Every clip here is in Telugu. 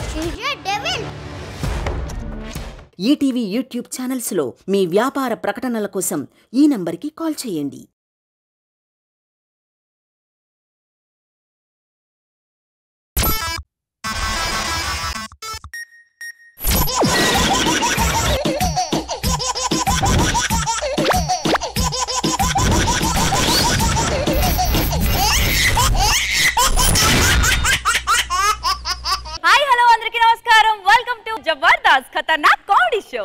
She's a devil. ETV YouTube ఛానల్స్లో మీ వ్యాపార ప్రకటనల కోసం ఈ నంబర్కి కాల్ చేయండి హాయ్ హలో అందరికీ నమస్కారం welcome to Jabardasth Khatarnak comedy show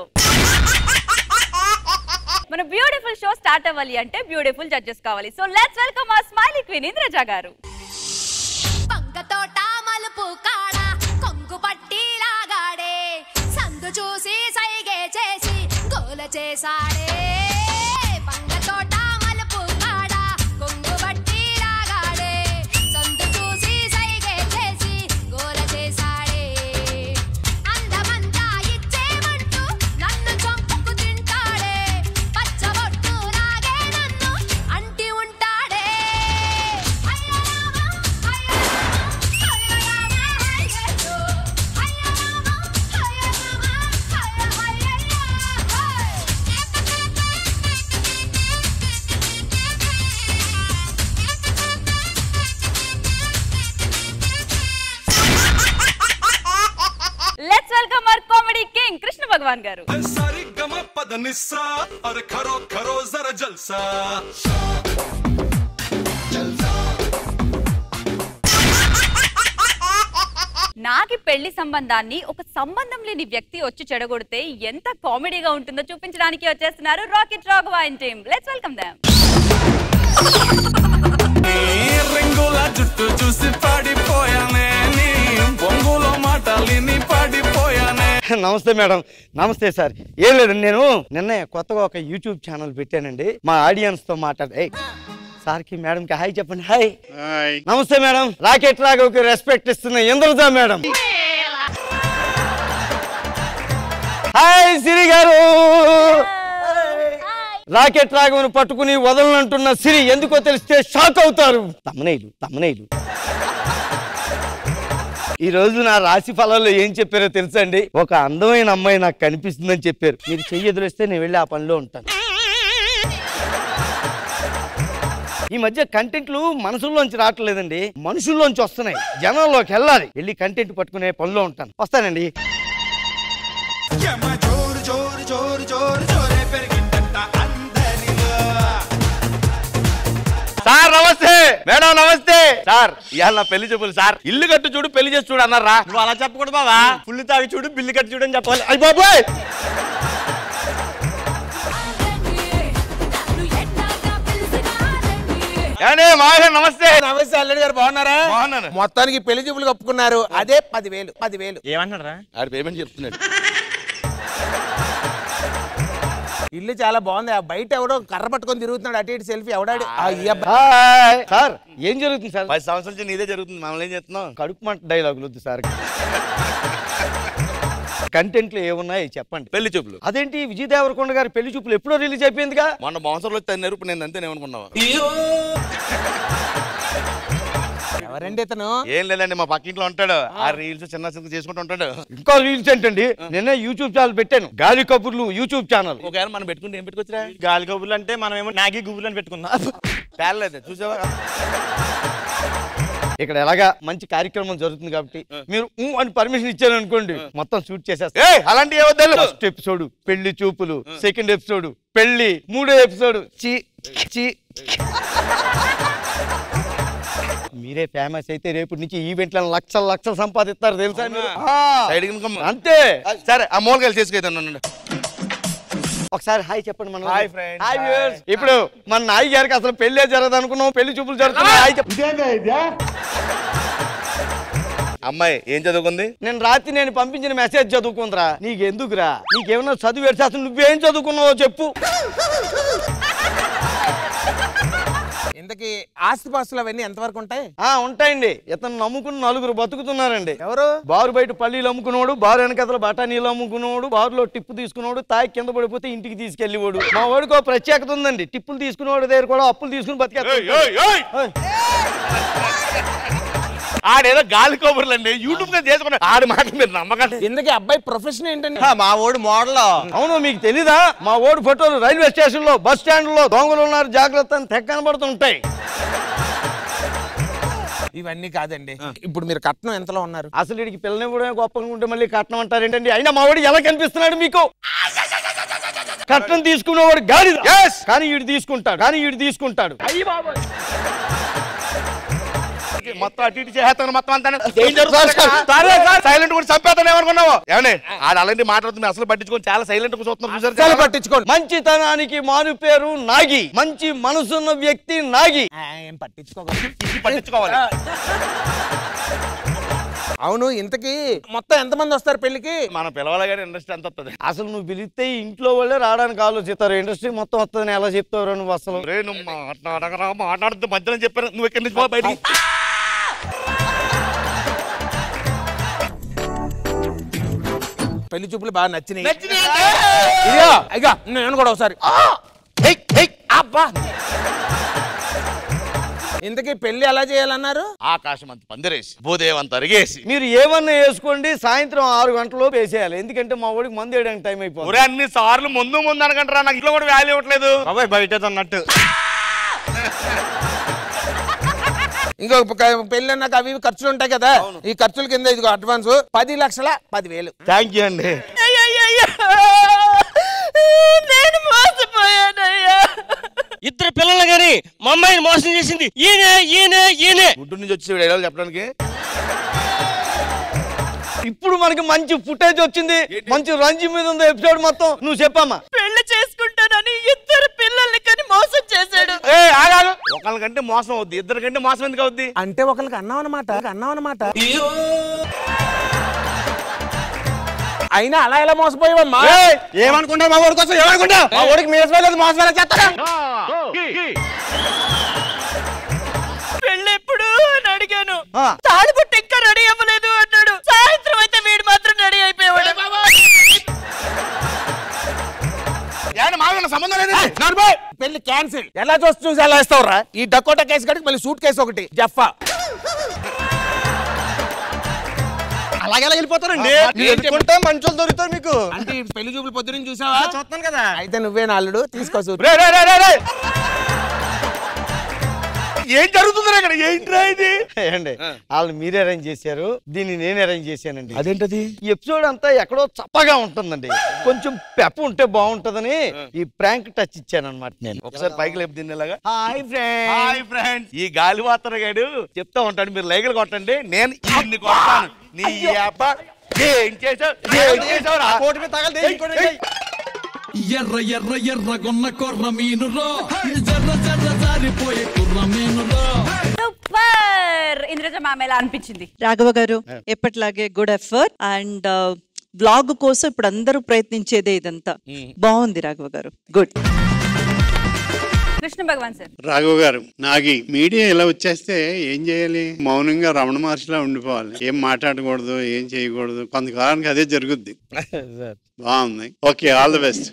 మన బ్యూటిఫుల్ షో స్టార్ట్ అవ్వాలి అంటే బ్యూటిఫుల్ జడ్జెస్ కావాలి సో లెట్స్ వెల్కమ్ ఆ స్మైలీ క్వీన్ ఇంద్రజ గారు పంకతోట మలుపు కాడ కొంగు పట్టి లాగాడే సందు చూసి సైగే చేసి గోల చేసాడే పంకతోట మలుపు కాడ కొంగు పట్టి లాగాడే సందు చూసి సైగే చేసి గోల చేసాడే అందమంతా ఇచ్చేమంటూ నన్ను చంపుకు తింటాడే పచ్చబొట్టు లాగే నన్ను అంటి ఉంటాడే అయ్యో let's welcome our comedy king Krishna Bhagavan గారు सारी गमा पद निस्सा और खरो खरो जरा जलसा నాకి పెళ్లి సంబంధాన్ని ఒక సంబంధం లేని వ్యక్తి వచ్చి చెడగొడితే ఎంత కామెడీగా ఉంటుందో చూపించడానికి వచ్చేస్తున్నారు rocket Raghava and team let's welcome them నీ రింగుల జుట్టు చూసి పాడిపోయానే నీ బొంగులో మాటలిని పాడిపోయానే నమస్తే మేడం నమస్తే సార్ ఏం లేదండి నేను నిన్నే కొత్తగా ఒక యూట్యూబ్ ఛానల్ పెట్టానండి మా ఆడియన్స్ తో మాట్లాడ ఏయ్, సార్కి మేడంకి హాయ్ చెప్పండి హాయ్ నమస్తే మేడం రాకెట్ రాఘవ్కి రెస్పెక్ట్ ఇస్తున్న ఇంద్రజా మేడం హాయ్ సిరి గారు రాకెట్ రాఘవను పట్టుకుని వదలనంటున్న సిరి ఎందుకో తెలిస్తే షాక్ అవుతారు తమ్మనేలు తమ్మనేలు ఈ రోజు నా రాశి ఫలాల్లో ఏం చెప్పారో తెలుసా అండి ఒక అందమైన అమ్మాయి నాకు కనిపిస్తుందని చెప్పారు మీరు చెయ్యి ఎదురేస్తే నేను వెళ్ళి ఆ పనిలో ఉంటాను ఈ మధ్య కంటెంట్లు మనసుల్లోంచి రావట్లేదండి మనుషుల్లోంచి వస్తున్నాయి జనాల్లోకి వెళ్ళాలి వెళ్ళి కంటెంట్ పట్టుకునే పనిలో ఉంటాను వస్తానండి యమ జోరు జోరు జోరు జోరు జోరే పెరిగిందంట అందరిలో సార్ నమస్తే మేడం నమస్తే సార్ ఇవాళ నా పెళ్లి చెప్పులు సార్ ఇల్లు కట్టు చూడు పెళ్లి చేసి చూడు అన్నారా నువ్వు అలా చెప్పకూడదు బాబా ఫుల్ తాగి చూడు బిల్లు కట్టి చూడు అని చెప్పాలి అయ్యి బాబోయ్ ఏమండి మామగారు నమస్తే నమస్తే అల్లుడు గారు బాగున్నారా బాగున్నాను. మొత్తానికి పెళ్లి చూపులు కప్పుకున్నారు అదే పదివేలు పదివేలు ఏమన్నారా ఆడు పేమెంట్ చెప్తున్నాడు ఇల్లు చాలా బాగుంది ఆ బయట ఎవడో కర్ర పట్టుకొని తిరుగుతున్నాడు అటు ఇటు సెల్ఫీ ఎవడాడు ఆ ఈ అబ్బాయి. హాయ్ సార్ ఏం జరుగుతుంది సార్ పది సంవత్సరాల నుంచి నీదే జరుగుతుంది మమ్మల్ని ఏం చేస్తున్నాం కడుపు మంట డైలాగులు వద్దు సార్ కంటెంట్లు ఏమున్నాయి చెప్పండి పెళ్లి చూపులు అదేంటి విజయ్ దేవరకొండ గారి పెళ్లి చూపులు ఎప్పుడో రిలీజ్ అయిపోయిందిగా మొన్న బౌన్సర్లు వచ్చి తన్నారు ఇప్పుడు నేను అంతేనేమనుకున్నావా ఎవరండి ఇతను ఏం లేదండి మా పక్కింట్లో ఉంటాడు ఆ రీల్స్ చిన్న చిన్న చేసుకుంటూ ఉంటాడు ఇంకా రీల్స్ ఏంటండి నిన్న యూట్యూబ్ ఛానల్ పెట్టాను గాలి కబుర్లు యూట్యూబ్ ఛానల్ ఒకవేళ మనం పెట్టుకుంటే ఏం పెట్టుకొచ్చిరా గాలి కబుర్లు అంటే మనం ఏమో నాగి గుబుర్లు అని పెట్టుకుందాం పేర్లేదు చూసావా ఇక్కడ ఎలాగా మంచి కార్యక్రమం జరుగుతుంది కాబట్టి మీరు ఊ అని పర్మిషన్ ఇచ్చారు అనుకోండి మొత్తం షూట్ చేసేస్తా ఏ అలాంటి ఏవద్దాలు ఫస్ట్ ఎపిసోడ్ పెళ్లి చూపులు సెకండ్ ఎపిసోడ్ పెళ్లి మూడో ఎపిసోడ్ చి చి మీరే ఫేమస్ అయితే రేపు నుంచి ఈవెంట్లను లక్షలు లక్షలు సంపాదిస్తారు తెలుసా మీరు? ఆ, సైడ్ ఇన్కమ్ అంతే సరే ఆ మూలకాయలు చేసుకెళ్తాను ఒకసారి హాయ్ చెప్పండి మనం Hi, friends. హాయ్ వ్యూవర్స్ ఇప్పుడు మన నాయి గారికి అసలు పెళ్లే జరగదు అనుకున్నాం పెళ్లి చూపులు జరుగుతున్నాయి హాయ్ చెప్ప అమ్మాయి ఏం చదువుకుంది నేను రాత్రి నేను పంపించిన మెసేజ్ చదువుకుందిరా నీకెందుకురా నీకేమన్నా చదువు పెడితే అసలు నువ్వేం చదువుకున్నావో చెప్పు ఇంతకి ఆస్తిపాస్తులు అవన్నీ ఎంతవరకు ఉంటాయి ఆ ఉంటాయండి ఇతను నమ్ముకుని నలుగురు బతుకుతున్నారండి ఎవరు బారు బయట పల్లీలు అమ్ముకున్నాడు బారు వెనకతల బఠానీలు అమ్ముకున్నాడు బారులో టిప్పు తీసుకున్నాడు తాయి కింద పడిపోతే ఇంటికి తీసుకెళ్ళివాడు మా వాడికి ఒక ప్రత్యేకత ఉందండి టిప్పులు తీసుకునేవాడు దగ్గర కూడా అప్పులు తీసుకుని బతికేస్తాడు ఆడేదో గాలి కబుర్లండి యూట్యూబ్ గా చేసుకున్నా ఆడి మాట మీరు నమ్మకండి ఇందుకే అబ్బాయి ప్రొఫెషన్ ఏంటండి మా ఓడి మోడల్ అవును మీకు తెలీదా మా ఓడి ఫోటోలు రైల్వే స్టేషన్ లో బస్ స్టాండ్ లో దొంగలు ఉన్నారు జాగ్రత్త అని తెగ కనబడుతుంటాయి ఇవన్నీ కాదండి ఇప్పుడు మీరు కట్నం ఎంతలో ఉన్నారు అసలు వీడికి పిల్లని కూడా గొప్పగా ఉంటే మళ్ళీ కట్నం అంటారు ఏంటండి అయినా మా వాడు ఎలా కనిపిస్తున్నాడు మీకు కట్నం తీసుకునేవాడు గాడి కానీ వీడు తీసుకుంటాడు కానీ వీడు తీసుకుంటాడు మొత్తం అటు ఇటు చేస్తాను మొత్తం అంతా ఏం జరుగుతుంది సైలెంట్ కూడా చంపేస్తాను ఏమనుకున్నావు ఏమండి ఆడ అలాంటి మాట్లాడుతుంది అసలు పట్టించుకొని చాలా సైలెంట్ గా చూస్తున్నారు చూసారు చాలా పట్టించుకోండి మంచితనానికి మారు పేరు నాగి మంచి మనసున్న వ్యక్తి నాగి ఆ, ఏం పట్టించుకోగలరు ఇది పట్టించుకోవాలి అవును ఇంతకీ మొత్తం ఎంతమంది వస్తారు పెళ్లికి మన పిల్లవాళ్ళ గారి ఇండస్ట్రీ ఎంత వస్తుంది అసలు నువ్వు పిలిస్తే ఇంట్లో వాళ్ళే రావడానికి ఆలోచిస్తారు ఇండస్ట్రీ మొత్తం వస్తుందని ఎలా చెప్తావు నువ్వు అసలు రే నువ్వు మాట్లాడకరా మాట్లాడుతూ మధ్యలో చెప్పాను నువ్వు ఎక్కడి నుంచి పో బయటికి పెళ్లి చూపులు బాగా నచ్చినాయి నచ్చినాయి. ఇదిగో, ఇదిగో, నేను కూడా ఒకసారి హెయ్, హెయ్, అబ్బా ఇంతకీ పెళ్లి ఎలా చేయాలన్నారు ఆకాశం అంత పందిరేసి భూదేవం అంత అరిగేసి మీరు ఏమన్నా వేసుకోండి సాయంత్రం ఆరు గంటల్లో వేసేయాలి ఎందుకంటే మా వాడికి మందు వేయడానికి టైం అయిపోతుంది ఒరే అన్ని సార్లు ముందు ముందు అనకంటారా నాకు ఇంట్లో కూడా వాల్యూ ఇవ్వట్లేదు బాబాయ్ బయట అన్నట్టు ఇంకో ప- పెళ్లి అన్నాక అవి ఇవి ఖర్చులు ఉంటాయి కదా ఈ ఖర్చుల కింద ఇదిగో అడ్వాన్స్ పది లక్షల పదివేలు థ్యాంక్ యూ అండి నేను మోసపోయానయ్యా ఇద్దరు పిల్లలు గాని మా అమ్మాయిని మోసం చేసింది ఈయనే ఈయనే ఈయనే గుడ్డు నుంచి వచ్చి డైలాగ్ చెప్పడానికి ఇప్పుడు మనకి మంచి ఫుటేజ్ వచ్చింది మంచి రంజి మీద ఉంది ఎపిసోడ్ మొత్తం నువ్వు చెప్పమ్మా పెళ్లి చేసుకుంటానని ఇద్దరు పిల్లల్ని కని మోసం చేశాడు ఏ ఆగాదు ఒకళ్ళకంటే మోసం అవుద్ది ఇద్దరికంటే మోసం ఎందుకు అవుద్ది అంటే ఒకరికి అన్నాం అనమాట అన్నాం అనమాట అయినా అలా ఎలా మోసపోయావమ్మా ఏమనుకుంటా మా వాడి కోసం ఏమనుకుంటా మా వాడికి మీసలేదు మోసం చేస్తారా పెళ్లి ఎప్పుడు అని అడిగాను ఆ. తాళిబుట్టు ఇంకా రెడీ అవ్వలేదు అన్నాడు సాయంత్రం అయితే వీడు మాత్రం రెడీ అయిపోయాడు ఏమన్నా మామూలు సంబంధం లేదు నర్మయ్! పెళ్లి క్యాన్సిల్ ఎలా చూసి చూసి ఎలా ఇస్తావురా ఈ డకోటా కేసు కడికి మళ్ళీ సూట్ కేసు ఒకటి జఫా అలాగే వెళ్ళిపోతారండి మీరు ఎత్తుకుంటే మంచోళ్ళు దొరుకుతారు మీకు అంటే ఈ పెళ్లి చూపులు పొద్దున చూసావా చూస్తాను కదా అయితే నువ్వే నాలుడు తీసుకో సూట్ రే రే రే రే రే ఏం జరుగుతుంది ఇక్కడ ఏంట్రా ఇది ఏండి వాళ్ళు మీరే అరేంజ్ చేశారు దీన్ని నేను అరేంజ్ చేశానండి అదేంటది ఈ ఎపిసోడ్ అంతా ఎక్కడో చప్పగా ఉంటుందండి కొంచెం పెప్ప ఉంటే బాగుంటదని ఈ ప్రాంక్ టచ్ ఇచ్చాను అనమాట నేను ఒకసారి పైకి లేపు దీన్ని ఇలాగా హాయ్ ఫ్రెండ్ హాయ్ ఫ్రెండ్స్ ఈ గాలి వాతర గాడు చెప్తా ఉంటాడు మీరు లైకులు కొట్టండి నేను ఇన్ని కొడతాను నీ అబ్బ ఏం చేసావు ఏం చేసావురా ఎర్ర ఎర్ర ఎర్రగొన్న కొర్ర మీనురో జర్ర జర్ర జారిపోయే కుర్ర మీనురో సూపర్ ఇంద్రజ మ్యామ్ ఎలా అనిపించింది రాఘవ గారు ఎప్పటిలాగే గుడ్ ఎఫర్ట్ అండ్ బ్లాగ్ కోసం ఇప్పుడు అందరూ ప్రయత్నించేదే ఇదంతా బాగుంది రాఘవ గారు గుడ్ కృష్ణ భగవాన్ సార్ రాఘవ్ గారు నాగి మీడియా ఇలా వచ్చేస్తే ఏం చేయాలి మౌనంగా రమణ మహర్షిలా ఉండిపోవాలి ఏం మాట్లాడకూడదు ఏం చేయకూడదు కొంతకాలానికి అదే జరుగుద్ది బాగుంది ఓకే ఆల్ ది బెస్ట్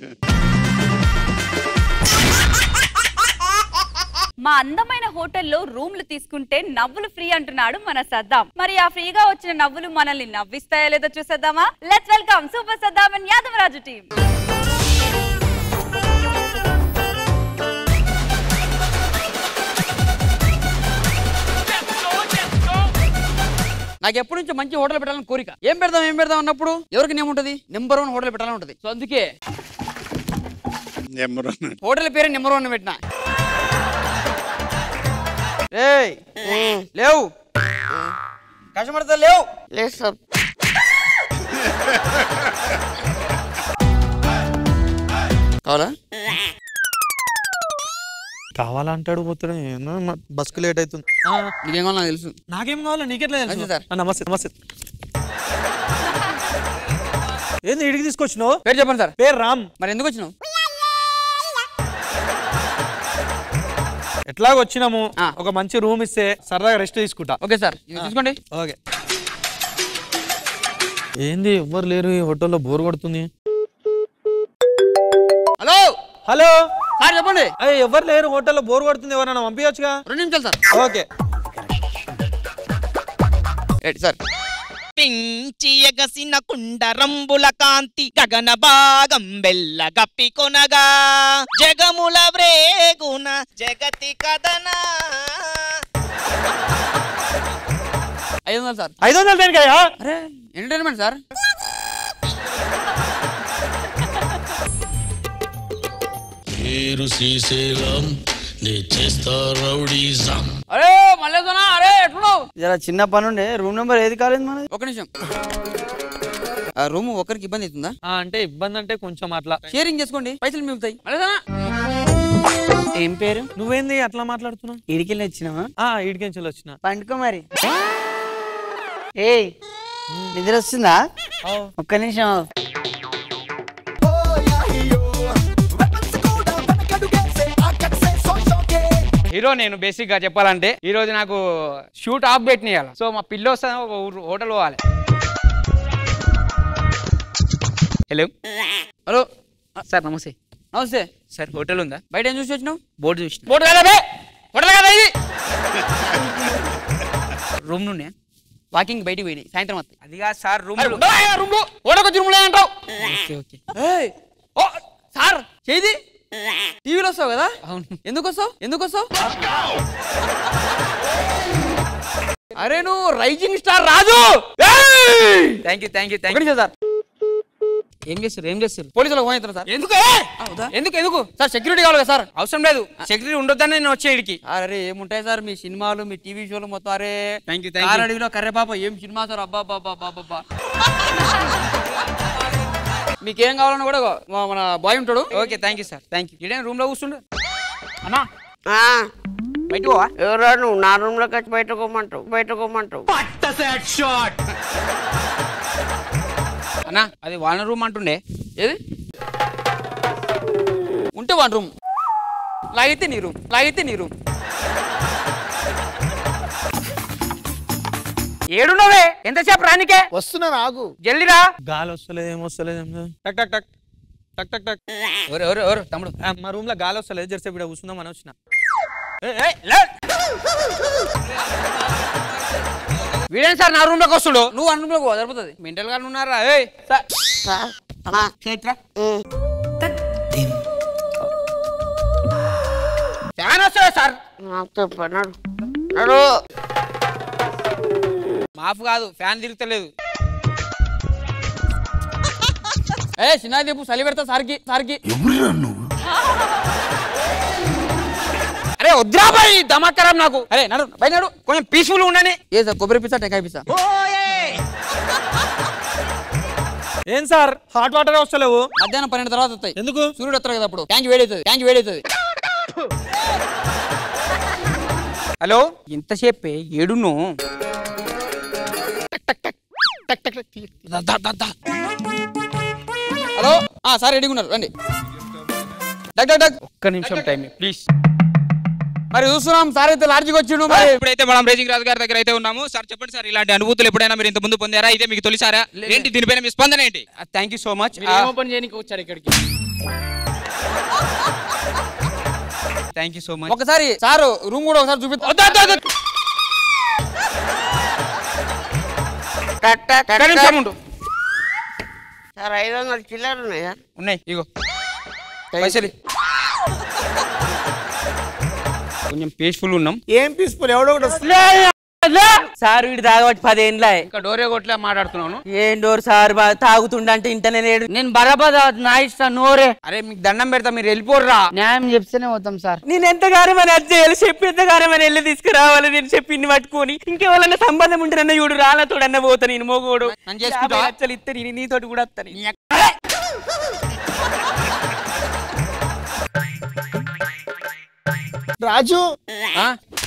మా అందమైన హోటల్లో రూమ్లు తీసుకుంటే నవ్వులు ఫ్రీ అంటున్నాడు మన సద్దాం మరి ఆ ఫ్రీగా వచ్చిన నవ్వులు మనల్ని నవ్విస్తాయో లేదో చూసేద్దామా let's welcome super Saddam and Yadavaraju team నాకు ఎప్పటి నుంచో మంచి హోటల్ పెట్టాలని కోరిక ఏం పెడదాం ఏం పెడదాం అన్నప్పుడు ఎవరికి నేముంటది నెంబర్ వన్ హోటల్ పెట్టాలని ఉంటది సో అందుకే నెంబర్ వన్ హోటల్ పేరు నెంబర్ వన్ పెట్టినా ఏయ్ లేవు కష్టపడతా లేవు లేదు సార్ కావాలా కావాలంటాడు పోతాడు బస్కు లేట్ అవుతుంది నీకేం కావాలో నాకు తెలుసు నాకేం కావాలో నీకెట్లా తెలుసు తెలుసు సార్. ఆ, నమస్తే నమస్తే ఏంది ఇడికి తీసుకొచ్చినావు పేరు చెప్పండి సార్ పేరు రామ్ మరి ఎందుకు వచ్చినావు ఎట్లాగ వచ్చినాము ఒక మంచి రూమ్ ఇస్తే సరదాగా రెస్ట్ తీసుకుంటా ఓకే సార్ ఇది తీసుకోండి ఓకే ఏంది ఎవ్వరు లేరు ఈ హోటల్లో బోర్ కొడుతుంది హలో హలో సార్ చెప్పండి అయ్యి ఎవరు లేరు హోటల్లో బోర్ కొడుతుంది ఎవరైనా పంపించచ్చుగా రెండు నిమిషాలు సార్ ఓకే సార్ పెంచి ఎగసిన కుండరంబుల కాంతి గగన భాగం బెల్ల గప్పి కొనగా జగముల వ్రేగున జగతి కదన ఐదు వందలు సార్ ఐదు వందలు దేనికయ్యా అరే ఎంటర్టైన్మెంట్ సార్ పేరు శ్రీశైలం నే చేస్తా రౌడీజం అరే మల్లేదనా అరే ఎట్లున్నావు జర చిన్న పని ఉండే రూమ్ నెంబర్ ఏది కాలేదు మనది ఒక నిమిషం ఆ రూమ్ ఒకరికి ఇబ్బంది అవుతుందా అంటే ఇబ్బంది అంటే కొంచెం అట్లా షేరింగ్ చేసుకోండి పైసలు మిగులుతాయి మల్లేదనా ఏం పేరు నువ్వేంది అట్లా మాట్లాడుతున్నావు ఇడికెళ్ళి వచ్చినావా ఆ ఇడికెంచెలు వచ్చిన పండుకో మరి ఏయ్ నిద్ర వస్తుందా ఒక్క నిమిషం ఆగు. హీరో నేను బేసిక్ గా చెప్పాలంటే ఈ రోజు నాకు షూట్ ఆఫ్ పెట్టినాయాలి సో మా పిల్ల వస్తే ఒక ఊరు- హోటల్ పోవాలి హలో హలో సార్ నమస్తే నమస్తే సార్ హోటల్ ఉందా బయట ఏం చూసి వచ్చినావు బోర్డు చూసి బోర్డు కదా బే హోటల్ కదా ఇది రూమ్ నుండి వాకింగ్ బయటికి పోయినాయి సాయంత్రం వస్తాయి అది కాదు సార్ రూమ్ రూమ్ లో ఓడకొచ్చి రూమ్ లో అంటావు ఓకే ఓకే ఏయ్, ఓ సార్ చేది టీవీలో వస్తావు కదా అవును ఎందుకు వస్తావు ఎందుకు వస్తావు అరే నువ్వు rising star Raju thank you thank you thank you sir ఏం చేస్తారు ఏం చేస్తారు పోలీసులకు ఫోన్ చేస్తారు సార్ ఎందుకు ఎందుకు ఎందుకు సార్ సెక్యూరిటీ కావాలి కదా సార్ అవసరం లేదు సెక్యూరిటీ ఉండొద్దని నేను వచ్చే ఇడికి అరే ఏముంటాయి సార్ మీ సినిమాలు మీ టీవీ షోలు మొత్తం అరే థ్యాంక్ యూ థ్యాంక్ యూ అడవిలో కర్రే పాప ఏం సినిమా సార్ అబ్బా అబ్బా అబ్బా అబ్బా మీకేం కావాలన్నా కూడా మా- మన బాయ్ ఉంటాడు okay thank you sir thank you ఇడే రూమ్ లో కూర్చుండు అన్నా బయట పోవా ఎవరా నువ్వు నా రూమ్ లోకి వచ్చి బయట కోమంటావు బయట కోమంటావు అన్నా అది వాళ్ళ రూమ్ అంటుండే ఏది ఉంటే వాళ్ళ రూమ్ లాగితే నీ రూమ్ లాగితే నీ రూమ్ ఏడున్నవే ఎంతసేపు రానికే వస్తున్నా నాకు జల్దిరా గాలి వస్తలేదు ఏం వస్తలేదు ఏం లేదు. టక్ టక్ టక్ టక్ టక్ టక్ ఎవరు ఎవరు ఎవరు తమ్ముడు ఆ, మా రూమ్ లో గాలి వస్తలేదు జరసేపు ఇక్కడ కూర్చుందాం అని వచ్చిన వీడేం సార్ నా రూమ్ లోకి వస్తుడు నువ్వు అన్న రూమ్ లోకి పో, సరిపోతుంది మెంటల్ గా ఉన్నారా ఏయ్ సార్ చైత్ర ఫ్యాన్ వస్తుందా సార్ మాఫ్ కాదు ఫ్యాన్ తిరుగుతలేదు ఏ చిన్న దీపు చలి పెడతా సార్కి సార్కి అరే వద్దురా బాయ్ దమాకరం నాకు అరే నడు బయట నడు కొంచెం పీస్ఫుల్ ఉండని ఏ సార్ కొబ్బరి పిస్తా టెకాయ పిస్తా ఏం సార్ హాట్ వాటర్ వస్తలేవు మధ్యాహ్నం పన్నెండు తర్వాత వస్తాయి ఎందుకు సూర్యుడు వస్తారు కదా అప్పుడు ట్యాంక్ వేడవుతుంది ట్యాంక్ వేడవుతుంది హలో ఎంతసేపే ఏడును హలో ఆ సార్ రెడీగా ఉన్నారు రండి డగ్ డగ్ డగ్ ఒక్క నిమిషం టైం ప్లీజ్ మరి చూస్తున్నాం సార్ అయితే లాడ్జికి వచ్చిండు మరి ఇప్పుడైతే మనం రేజింగ్ రాజు గారి దగ్గర అయితే ఉన్నాము సార్ చెప్పండి సార్ ఇలాంటి అనుభూతులు ఎప్పుడైనా మీరు ఇంత ముందు పొందారా ఇదే మీకు తొలిసారా ఏంటి దీనిపైన మీ స్పందన ఏంటి thank you so much open చేయడానికి వచ్చారు ఇక్కడికి థ్యాంక్ యూ సో మచ్ ఒకసారి సార్ రూమ్ కూడా ఒకసారి చూపిస్తా సార్ ఐదు వందలు చిల్లర ఉన్నాయా ఉన్నాయి ఇగో పైసలు కొంచెం పీస్ఫుల్ ఉన్నాం ఏం పీస్ఫుల్ ఎవడో ఒకటి వస్తుంది సార్ వీడు తాగబట్టి పదేళ్ళ ఇంకా డోరే కొట్లే మాట్లాడుతున్నాను ఏం డోర్ సార్ బా- తాగుతుండంటే ఇంటనే లేడు నేను బరాబర్ నా ఇష్టం నోరే అరే మీకు దండం పెడతా మీరు వెళ్ళిపోర్రా న్యాయం చెప్తేనే పోతాం సార్ నేను ఎంత గారమని అది చేయాలి చెప్పి ఎంత గారమని వెళ్ళి తీసుకురావాలి నేను చెప్పి ఇన్ని పట్టుకొని ఇంకెవరన్నా సంబంధం ఉంటే నన్ను చూడు రాళ్ళ తోడన్న పోతా నేను మోగోడు నన్ను చేసుకుంటావా? యాభై లక్షలు ఇస్తే నేను నీతోటి కూడా వస్తాను రాజు ఆ?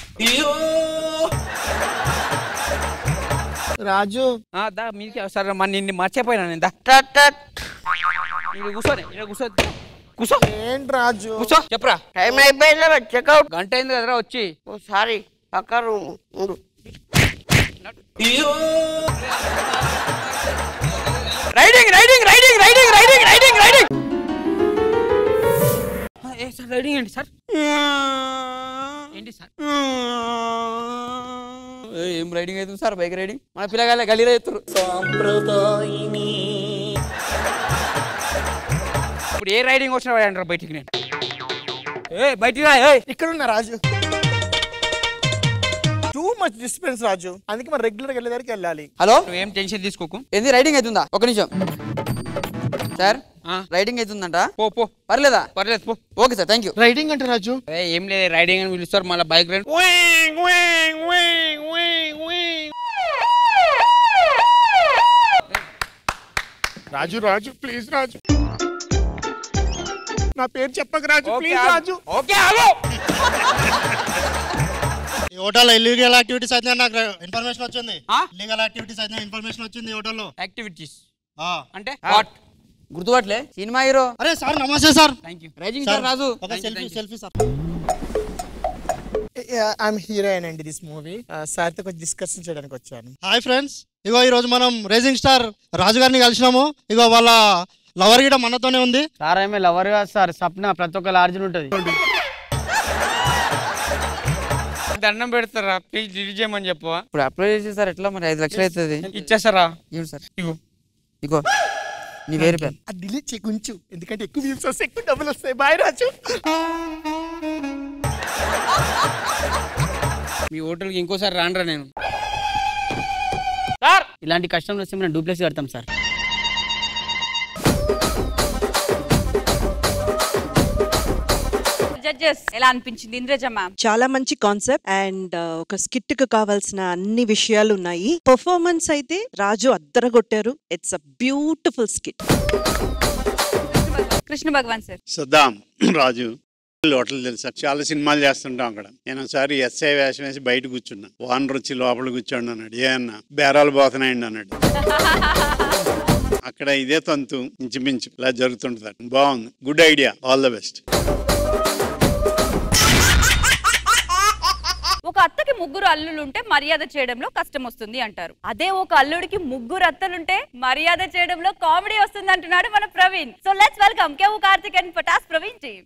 రాజు ఆ, దా మీకే సరే మరి నిన్ను మర్చిపోయినా నేను దా ఇక్కడ కూర్చోని ఇక్కడ కూర్చో కూర్చో ఏంటి రాజు కూర్చో చెప్పరా టైం అయిపోయిందా చెక్అవుట్ గంట అయింది కదరా వచ్చి ఓ సారీ పక్క రూమ్ ఉండు riding riding riding riding riding riding riding ఏ సార్ రైడింగ్ ఏంటి సార్ ఏంటి సార్ ఏ, ఏం రైడింగ్ అవుతుంది సార్ బైక్ రైడింగ్ మన పిల్లగాళ్ళ గలీలో ఎత్తురు ఇప్పుడు ఏ రైడింగ్ వచ్చినా అంటారు బయటికి నేను ఏ బయటికి రా ఏయ్ ఇక్కడ ఉన్న Raju too much distance Raju అందుకే మనం రెగ్యులర్ గా వెళ్ళే దగ్గరికి వెళ్ళాలి హలో ఏం టెన్షన్ తీసుకోకు ఏంది రైడింగ్ అవుతుందా ఒక నిమిషం సార్ రైడింగ్ అవుతుందంట పో పో పర్లేదా పర్లేదు పో okay sir thank you riding అంటే రాజు ఏం లేదు రైడింగ్ అని పిలుస్తారు మళ్ళీ bike ride Raju Raju please Raju నా పేరు చెప్పక రాజు ఓకే, ప్లీజ్ ఆగు. రాజు ఓకే ఆగు ఈ హోటల్లో ఇల్లీగల్ యాక్టివిటీస్ అయితే నాకు ఇన్ఫర్మేషన్ వచ్చింది ఇల్లీగల్ యాక్టివిటీస్ అయితే ఇన్ఫర్మేషన్ వచ్చింది ఈ హోటల్లో యాక్టివిటీస్ ఆ. అంటే వాట్ గుర్తుపట్లే సినిమా హీరో అరే సార్ నమస్తే sir thank you rising sir Raju ఒక selfie selfie sir I'm heroine అండి దిస్ మూవీ సార్తో కొంచెం డిస్కషన్ చేయడానికి వచ్చాను హాయ్ ఫ్రెండ్స్ ఇగో ఈ రోజు మనం రేసింగ్ స్టార్ రాజు గారిని కలిసినాము ఇగో వాళ్ళ లవర్ గిట మనతోనే ఉంది సార్ ఏమే లవర్ కాదు సార్ సప్న ప్రతి ఒక్క అర్జున్ ఉంటుంది దండం పెడతారా ప్లీజ్ డిలీట్ చేయమని చెప్పు ఇప్పుడు అప్లై చేసి సార్ ఎట్లా మరి ఐదు లక్షలు అవుతుంది ఇచ్చేస్తారా ఇవ్వండి సార్ ఇగో ఇగో నీ వేరు పేరు అది డిలీట్ చేయి కొంచెం ఎందుకంటే ఎక్కువ వ్యూస్ వస్తాయి ఎక్కువ డబ్బులు వస్తాయి బాయ్ రాజు మీ హోటల్కి ఇంకోసారి రానరా నేను సార్ ఇలాంటి కస్టమర్ వస్తే మనం డూప్లెక్స్ కడతాం సార్ జడ్జెస్ ఎలా అనిపించింది ఇంద్రజ మ్యామ్ చాలా మంచి కాన్సెప్ట్ అండ్ ఒక స్కిట్ కు కావాల్సిన అన్ని విషయాలు ఉన్నాయి పర్ఫార్మెన్స్ అయితే రాజు అద్దరగొట్టారు it's a beautiful skit Krishna Bhagavan sir Saddam Raju hotel తెలుసా చాలా సినిమాలు చేస్తుంటాం అక్కడ నేను ఒకసారి ఎస్ఐ వేషం వేసి బయట కూర్చున్నా ఓనర్ వచ్చి లోపల కూర్చోండి అన్నాడు ఏ అన్న బేరాలు పోతున్నాయండి అన్నాడు అక్కడ ఇదే తంతు ఇంచుమించు ఇలా జరుగుతుంటుంది బాగుంది good idea all the best ఒక అత్తకి ముగ్గురు అల్లులుంటే మర్యాద చేయడంలో కష్టం వస్తుంది అంటారు అదే ఒక అల్లుడికి ముగ్గురు అత్తలుంటే మర్యాద చేయడంలో కామెడీ వస్తుంది అంటున్నాడు మన Praveen so let's welcome Kevvu Karthik and Patas Praveen team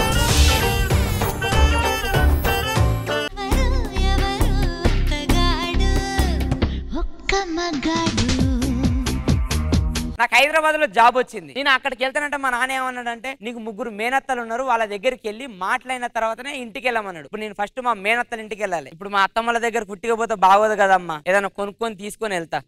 నాకు హైదరాబాద్ లో జాబ్ వచ్చింది నేను అక్కడికి వెళ్తానంటే మా నాన్న ఏమన్నాడంటే నీకు ముగ్గురు మేనత్తలు ఉన్నారు వాళ్ళ దగ్గరికి వెళ్ళి మాట్లాడిన తర్వాతనే ఇంటికి వెళ్ళమన్నాడు ఇప్పుడు నేను ఫస్ట్ మా మేనత్తల ఇంటికి వెళ్ళాలి ఇప్పుడు మా అత్తమ్మల దగ్గర కుట్టికపోతే బాగోదు కదమ్మా ఏదైనా కొనుక్కొని తీసుకొని వెళ్తా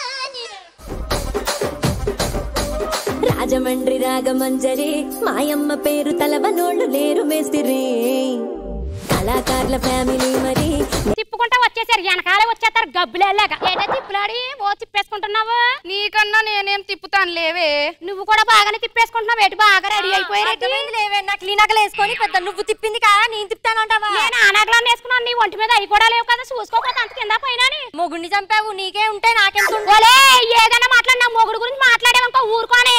రాజమండ్రి రాగమంజరి మాయమ్మ పేరు తలవనోళ్ళు లేరు మేస్తిరి కళాకారుల ఫ్యామిలీ మరి తిప్పుకుంటా వచ్చేసారు వెనకాలే వచ్చేస్తారు గబ్బులేలాగా ఏదో తిప్పులాడి ఓ తిప్పేసుకుంటున్నావు నీకన్నా నేనేం తిప్పుతాను లేవే నువ్వు కూడా బాగానే తిప్పేసుకుంటున్నావు ఎటు బాగా రెడీ అయిపోయారు లేవే నాకు ఈ నగలు వేసుకొని పెద్ద నువ్వు తిప్పింది కదా నేను తిప్పుతానంటావా నేను ఆ నగలను వేసుకున్నాను నీ ఒంటి మీద అవి కూడా లేవు కదా చూసుకోకపోతే అంత కింద పైన మొగుడిని చంపావు నీకే ఉంటే నాకెంత ఓలే ఏదైనా మాట్లాడినా మొగుడు గురించి మాట్లాడేవనుకో ఊరుకోనే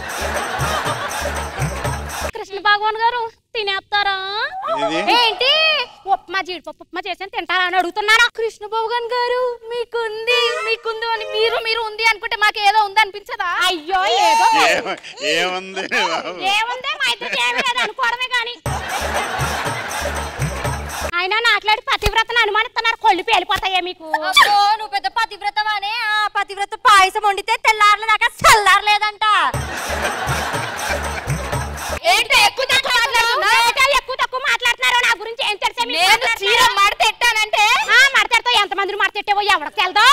కృష్ణ భగవాన్ గారు తినేస్తారా ఏది? ఏంటి ఉప్మా జీడిపప్పు ఉప్మా చేసాను తింటారా అని అడుగుతున్నాను కృష్ణ భగవాన్ గారు మీకుంది మీకుంది అని మీరు మీరు ఉంది అనుకుంటే మాకు ఏదో ఉంది అనిపించదా అయ్యో ఏదో ఏమ- ఏముంది బాబు? ఏముంది మా ఇద్దరికి ఏమీ లేదు అనుకోవడమే కానీ ఆయన నాట్లాడి పతివ్రతను అనుమానిస్తున్నారు కొళ్ళు పేలిపోతాయే మీకు నువ్వు పెద్ద పతివ్రతవానే ఆ పతివ్రత పాయసం వండితే తెల్లారలే దాకా చల్లారలేదంట ఏంటి ఎక్కువ తక్కువ మాట్లాడుతున్నావు ఏంటి ఎక్కువ తక్కువ మాట్లాడుతున్నారు నా గురించి ఏం తెలుసా మీకు నేను చీర మడతెట్టానంటే ఆ మడతెడతావు ఎంత మందిని మడతెట్టావో ఎవరికి తెలదో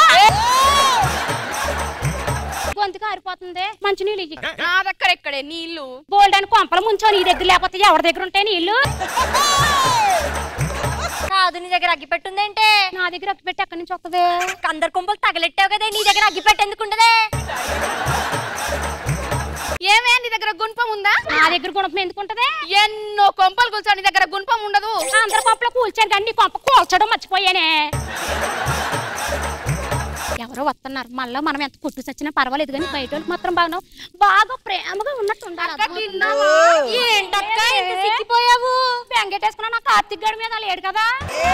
గొంతు కారిపోతుంది మంచి నీళ్ళు ఇయ్యి. నా దగ్గర ఇక్కడే నీళ్లు బోల్డ్ అని కొంపలు ముంచో నీ దగ్గర లేకపోతే ఎవరి దగ్గర ఉంటాయి నీళ్లు కాదు నీ దగ్గర అగ్గి పెట్టుందేంటే నా దగ్గర అగ్గి పెట్టి ఎక్కడి నుంచి వస్తుంది అందరు కొంపలు తగలెట్టావు కదా నీ దగ్గర అగ్గి పెట్టి ఎందుకు ఉండదే ఏమే నీ దగ్గర గుణపం ఉందా నా దగ్గర గుణపం ఎందుకు ఉంటది ఎన్నో కొంపలు కూర్చో నీ దగ్గర గుణపం ఉండదు అందరి కొంపలో కూల్చాను కానీ నీ కొంప కూల్చడం మర్చిపోయానే ఎవరో వస్తున్నారు మళ్ళీ మనం ఎంత కుట్టు చచ్చినా పర్వాలేదు కానీ బయట వాళ్ళకి మాత్రం బాగా బాగా ప్రేమగా ఉన్నట్టు ఉండాలి ఏంటక్క ఇంత సిక్కిపోయావు బెంగెట్టేసుకున్నా నా కార్తిక్ గడి మీద లేడు కదా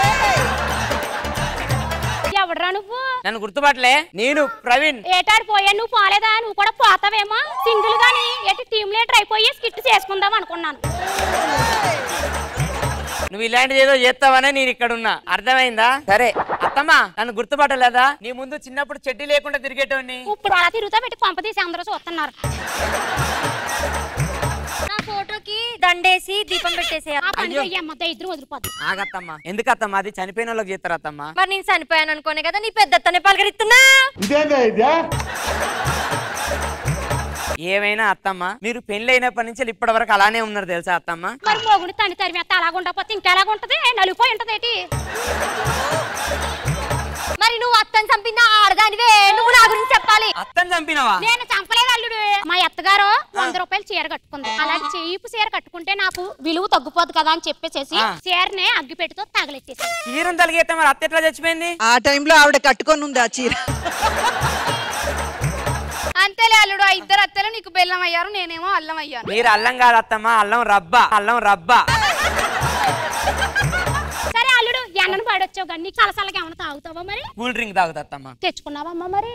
ఎవడరా నువ్వు నన్ను గుర్తుపట్టలే నేను ప్రవీణ్ ఏటాడు పోయా నువ్వు పోలేదా నువ్వు కూడా పోతావేమో సింగిల్ గాని ఎటు టీమ్ లీడర్ అయిపోయి స్కిట్ చేసుకుందాం అనుకున్నాను నువ్వు ఇలాంటిది ఏదో చేస్తావనే నేను ఇక్కడ ఉన్నా అర్థమైందా సరే అత్తమ్మా నన్ను గుర్తుపట్టలేదా నీ ముందు చిన్నప్పుడు చెడ్డి లేకుండా తిరిగేటోని ఇప్పుడు అలా తిరుగుతా పెట్టి కొంప తీసి అందరూ చూస్తున్నారు నా ఫోటోకి దండేసి దీపం పెట్టేసే ఆ పని అయ్యో. చెయ్యమ్మ దరిద్రం వదిలిపోద్ది ఆగత్తమ్మా ఎందుకు అత్తమ్మా అది చనిపోయిన వాళ్ళకి చేస్తారు అత్తమ్మా మరి నేను చనిపోయాను అనుకోనే కదా నీ పెద్దతనే పలకరిస్తున్నా ఏమైనా అత్తమ్మ మీరు పెళ్లి అయినప్పటి నుంచి ఇప్పటి వరకు అలానే ఉన్నారు తెలుసా అత్తమ్మ మరి మొగుడు తని తరిమేస్తే అలాగ ఉండకపోతే ఇంకెలాగ ఉంటది నలిగిపోయి ఉంటది ఏంటి మరి నువ్వు అత్తని చంపిన ఆడదానివే నువ్వు నా గురించి చెప్పాలి అత్తని చంపినవా నేను చంపలేదు అల్లుడు మా అత్తగారు వంద రూపాయలు చీర కట్టుకుంది అలాగే చీపు చీర కట్టుకుంటే నాకు విలువ తగ్గిపోదు కదా అని చెప్పేసేసి ఆ. చీరనే అగ్గిపెట్టుతో తగలెట్టేసి చీరం తలిగేస్తే మరి అత్త ఎట్లా చచ్చిపోయింది ఆ టైంలో ఆవిడ కట్టుకొని ఉంది ఆ చీర అంతేలే అల్లుడు ఆ ఇద్దరు అత్తలు నీకు బెల్లం అయ్యారు నేనేమో అల్లం అయ్యాను మీరు అల్లం కాదు అత్తమ్మ అల్లం రబ్బా అల్లం రబ్బా సరే అల్లుడు ఎండను పాడొచ్చావు కానీ నీకు కలసాలకి ఏమైనా తాగుతావా మరి కూల్ డ్రింక్ తాగుతా అత్తమ్మ తెచ్చుకున్నావమ్మా మరి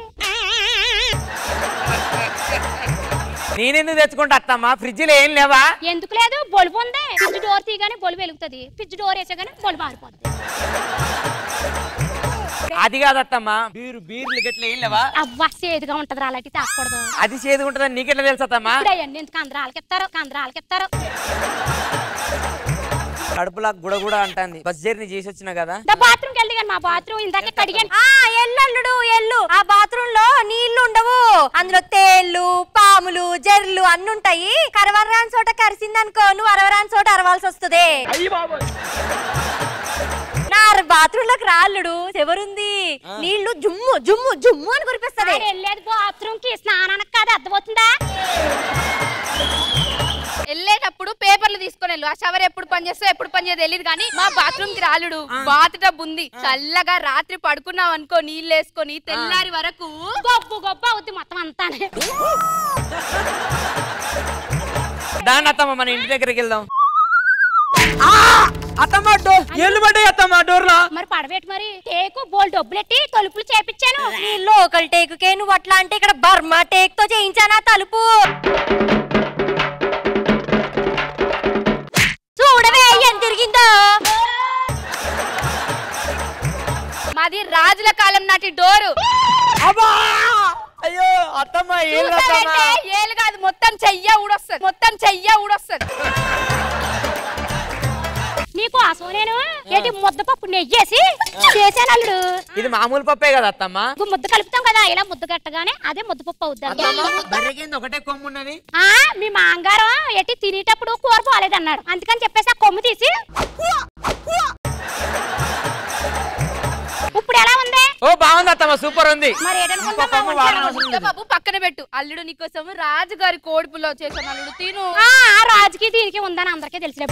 నేనెందుకు తెచ్చుకుంటా అత్తమ్మ ఫ్రిడ్జ్ లో ఏం లేవా ఎందుకు లేదు బొలుపు ఉంది ఫ్రిడ్జ్ డోర్ తీయగానే బొలుపు వెలుగుతుంది ఫ్రిడ్జ్ డోర్ వేసగానే బొలుపు ఆరిపోతుంది అది కాదు అత్తమ్మ బీరు బీర్లు గట్ల ఏం లేవా అవ్వ సేదుగా ఉంటది అలాంటి తాకూడదు అది చేదు ఉంటుందని నీకెట్లా తెలుసు అత్తమ్మ ఇప్పుడు అవన్నీ ఎందుకు అందరాలకి ఇస్తారు అందరాలకి ఇస్తారు కడుపులా గుడ గుడ అంటుంది బస్ జర్నీ చేసి వచ్చిన కదా బాత్రూమ్కి వెళ్ళి కానీ మా బాత్రూమ్ ఇందాకే కడిగాను ఆ ఎల్లల్లుడు ఎల్లు ఆ బాత్రూమ్ లో నీళ్లు ఉండవు అందులో తేళ్లు పాములు జర్లు అన్ని ఉంటాయి కరవరాని చోట కరిసిందనుకో నువ్వు అరవరాని చోట అరవాల్సి వస్తుంది నా బాత్రూమ్ లోకి రాళ్ళుడు ఎవరుంది నీళ్లు జుమ్ము జుమ్ము జుమ్ము అని కురిపిస్తుంది వెళ్ళేది బాత్రూమ్ కి స్నానానికి కాదు అర్థమవుతుందా వెళ్ళేటప్పుడు పేపర్లు తీసుకొని వెళ్ళు ఆ షవర్ ఎప్పుడు పని చేస్తా ఎప్పుడు పని చేయదు తెలియదు కానీ మా బాత్రూమ్ కి రాలుడు బాత్ టబ్ ఉంది చల్లగా రాత్రి పడుకున్నావు అనుకో నీళ్ళు వేసుకొని తెల్లారి వరకు గొప్ప గొప్ప అవుద్ది మొత్తం అంతానే దాని అత్తమ్మ మన ఇంటి దగ్గరికి వెళ్దాం ఆ! అత్తమ్మ డోర్ ఏళ్ళు పడ్డాయి అత్తమ్మ డోర్ లో మరి పడబెట్టి మరి టేకు బోల్ డబ్బులెట్టి తలుపులు చేపించాను నీ లోకల్ టేకుకే నువ్వు అట్లా అంటే ఇక్కడ బర్మా టేక్ తో చేయించానా తలుపు చూడవే ఎంత తిరిగిందో మాది రాజుల కాలం నాటి డోరు అయ్యో అత్తమ్మ ఏళ్ళు అత్తమ్మ చూసారంటే ఏలు కాదు మొత్తం చెయ్య ఊడొస్తుంది మొత్తం చెయ్య ఊడొస్తుంది నీకు అసలు నేను ఏంటి ముద్దపప్పు నెయ్యేసి చేశాను అల్లుడు ఇది మామూలు పప్పే కదా అత్తమ్మ ఇంకో ముద్ద కలుపుతాం కదా ఇలా ముద్ద కట్టగానే అదే ముద్దపప్పు అవుద్ది బర్రెకింద ఒకటే కొమ్ము ఉన్నది ఆ మీ మాంగారం ఎట్టి తినేటప్పుడు కూర పోలేదన్నాడు అందుకని చెప్పేసి ఆ కొమ్ము తీసి ఇప్పుడు ఎలా ఉంది ఓ బాగుంది అత్తమ్మ సూపర్ ఉంది మరి ఇంకో కొమ్ము వాడనవసరం లేదు. ముద్దపప్పు పక్కన పెట్టు అల్లుడు నీకోసం రాజుగారి కోడిపులో చేశాను అల్లుడు తిను ఆ ఆ రాజుకి దీనికి ఉందని అందరికీ తెలిసిన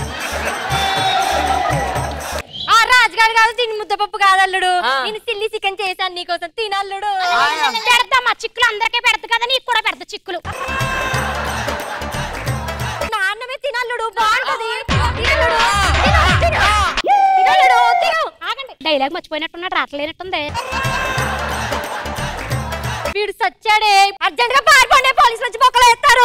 ఆ రాజుగారు కాదు తిని ముద్దపప్పు కాదల్లుడు నేను సిల్లి చికెన్ చేశాను నీకోసం తినల్లుడు పెడతామా చిక్కులు అందరికీ పెడతా కదా నీకు కూడా పెడతా చిక్కులు నాన్నమే తినల్లుడు బాగుంటది తినల్లుడు, తిను, తిను. తినల్లుడు, తిను. ఆగండి డైలాగ్ మర్చిపోయినట్టున్నాడు రావట్లేనట్టుంది వీడు సచ్చాడే అర్జెంట్ గా పారిపోండి పోలీసులు వచ్చి బొక్కలు వేస్తారు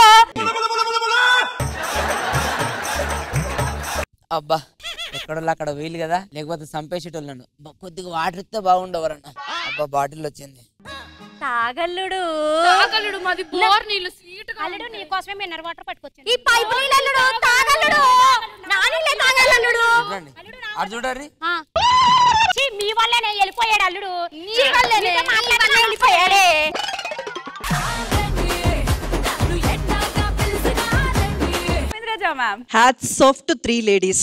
అబ్బా ఎక్కడోళ్ళు అక్కడ వీలు కదా లేకపోతే చంపేసేటోళ్ళను అబ్బా, కొద్దిగా వాటర్ ఇస్తే బాగుండవరన్న అబ్బా బాటిల్ వచ్చింది తాగల్లుడు తాగల్లుడు మాది బోర్ నీళ్ళు స్వీట్ అల్లుడు నీ కోసమే మినరల్ వాటర్ పట్టుకొచ్చాను ఈ పైపు నీళ్ళల్లుడు తాగల్లుడు నా నీళ్ళే తాగల్లుడు చూడండి అటు చూడర్రి ఆ. ఛీ, మీ వల్లేనే వెళ్ళిపోయాడు అల్లుడు నీ వల్లేనే, నీతో నీ మాట్లాడను. వల్లే వెళ్ళిపోయాడే. Indraja ma'am hats off to three ladies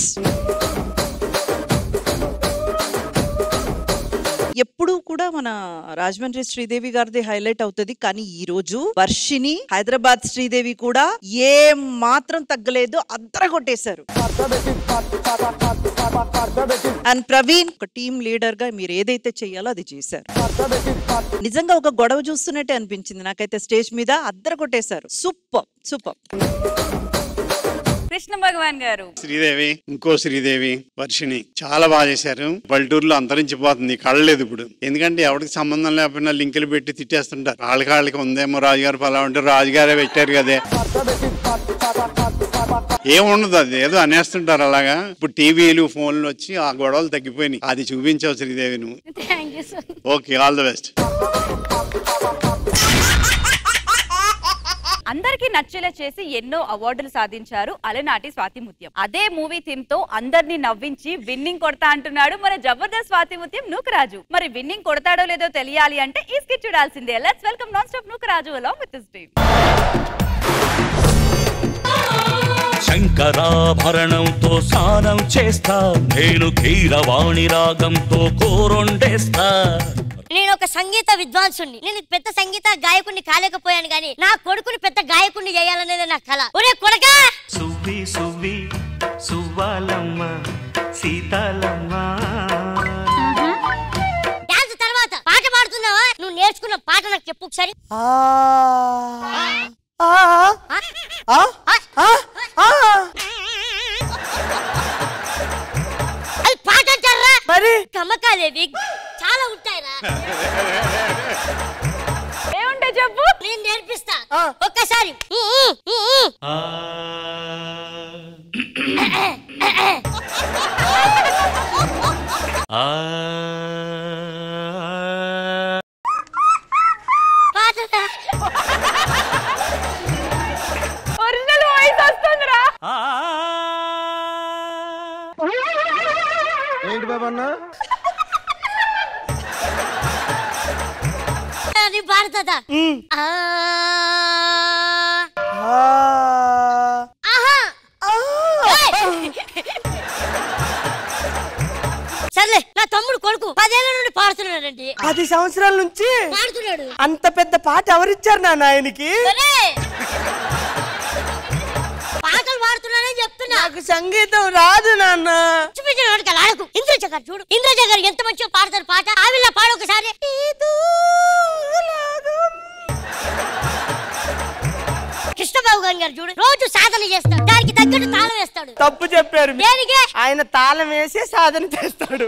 ఎప్పుడూ కూడా మన రాజమండ్రి శ్రీదేవి గారిది హైలైట్ అవుతుంది కానీ ఈ రోజు వర్షిని హైదరాబాద్ శ్రీదేవి కూడా ఏ మాత్రం తగ్గలేదు అద్దర కొట్టేశారు అండ్ ప్రవీణ్ ఒక టీమ్ లీడర్ గా మీరు ఏదైతే చెయ్యాలో అది చేశారు నిజంగా ఒక గొడవ చూస్తున్నట్టే అనిపించింది నాకైతే స్టేజ్ మీద అద్దర కొట్టేశారు సూపర్ సూపర్ కృష్ణ భగవాన్ గారు శ్రీదేవి ఇంకో శ్రీదేవి వర్షిణి చాలా బాగా చేశారు పల్లెటూరులో అంతరించిపోతుంది కళ్ళలేదు ఇప్పుడు ఎందుకంటే ఎవరికి సంబంధం లేకపోయినా లింకులు పెట్టి తిట్టేస్తుంటారు వాళ్ళకి వాళ్ళకి ఉందేమో రాజుగారు పలా ఉంటే రాజుగారే పెట్టారు కదే ఏముండదు అది ఏదో అనేస్తుంటారు అలాగా ఇప్పుడు టీవీలు ఫోన్లు వచ్చి ఆ గొడవలు తగ్గిపోయినాయి అది చూపించావు శ్రీదేవి నువ్వు thank you sir okay all the best అందరికీ నచ్చేలా చేసి ఎన్నో అవార్డులు సాధించారు అలనాటి స్వాతి ముత్యం అదే మూవీ థీమ్ తో అందరినీ నవ్వించి విన్నింగ్ కొడతా అంటున్నాడు మన జబర్దస్త్ స్వాతి ముత్యం నూకరాజు మరి విన్నింగ్ కొడతాడో లేదో తెలియాలి అంటే ఈ స్కిట్ చూడాల్సిందే let's welcome non stop Nookaraju along with this team శంకరాభరణంతో స్నానం చేస్తా నేను కీరవాణి రాగంతో కూరొండేస్తా నేను ఒక సంగీత విద్వాంసుని నేను పెద్ద సంగీత గాయకుడిని కాలేకపోయాను గాని నా కొడుకుని పెద్ద గాయకుడిని చేయాలనేది నా కళ ఒరే కొడక సువ్వి సువ్వి సువ్వాలమ్మ సీతాలమ్మ డాన్స్ తర్వాత పాట పాడుతున్నావా నువ్వు నేర్చుకున్న పాట నాకు చెప్పు ఒకసారి అది పాట అంటారా మరి గమకాలేవి చాలా ఉంటాయిరా ఏముంటాయి చెప్పు నేను నేర్పిస్తా ఒక్కసారి ఊ, ఊ, ఊ, ఊ. ఆ పాటరా ఒరిజినల్ వాయిస్ వస్తుందిరా ఏంటి బాబా అన్న అది పాడుతుందా ఆ. ఆహా. ఏయ్! సర్లే నా తమ్ముడు కొడుకు పదేళ్ల నుండి పాడుతున్నాడండి పది సంవత్సరాల నుంచి పాడుతున్నాడు అంత పెద్ద పాట ఎవరిచ్చారు నాన్న ఆయనకి ఒరేయ్! పాటలు పాడుతున్నానని చెప్తున్నా నాకు సంగీతం రాదు నాన్న చూపించిన వాడికి అలా ఆడకు ఇంద్రజ గారు చూడు ఇంద్రజ గారు ఎంత మంచిగా పాడతారు పాట ఆవిడ పాడు ఒకసారి కృష్ణబాబు గారి గారు చూడు రోజు సాధన చేస్తాడు దానికి తగ్గట్టు తాళం వేస్తాడు తప్పు చెప్పారు మీరు. దేనికి ఆయన తాళం వేసి సాధన చేస్తాడు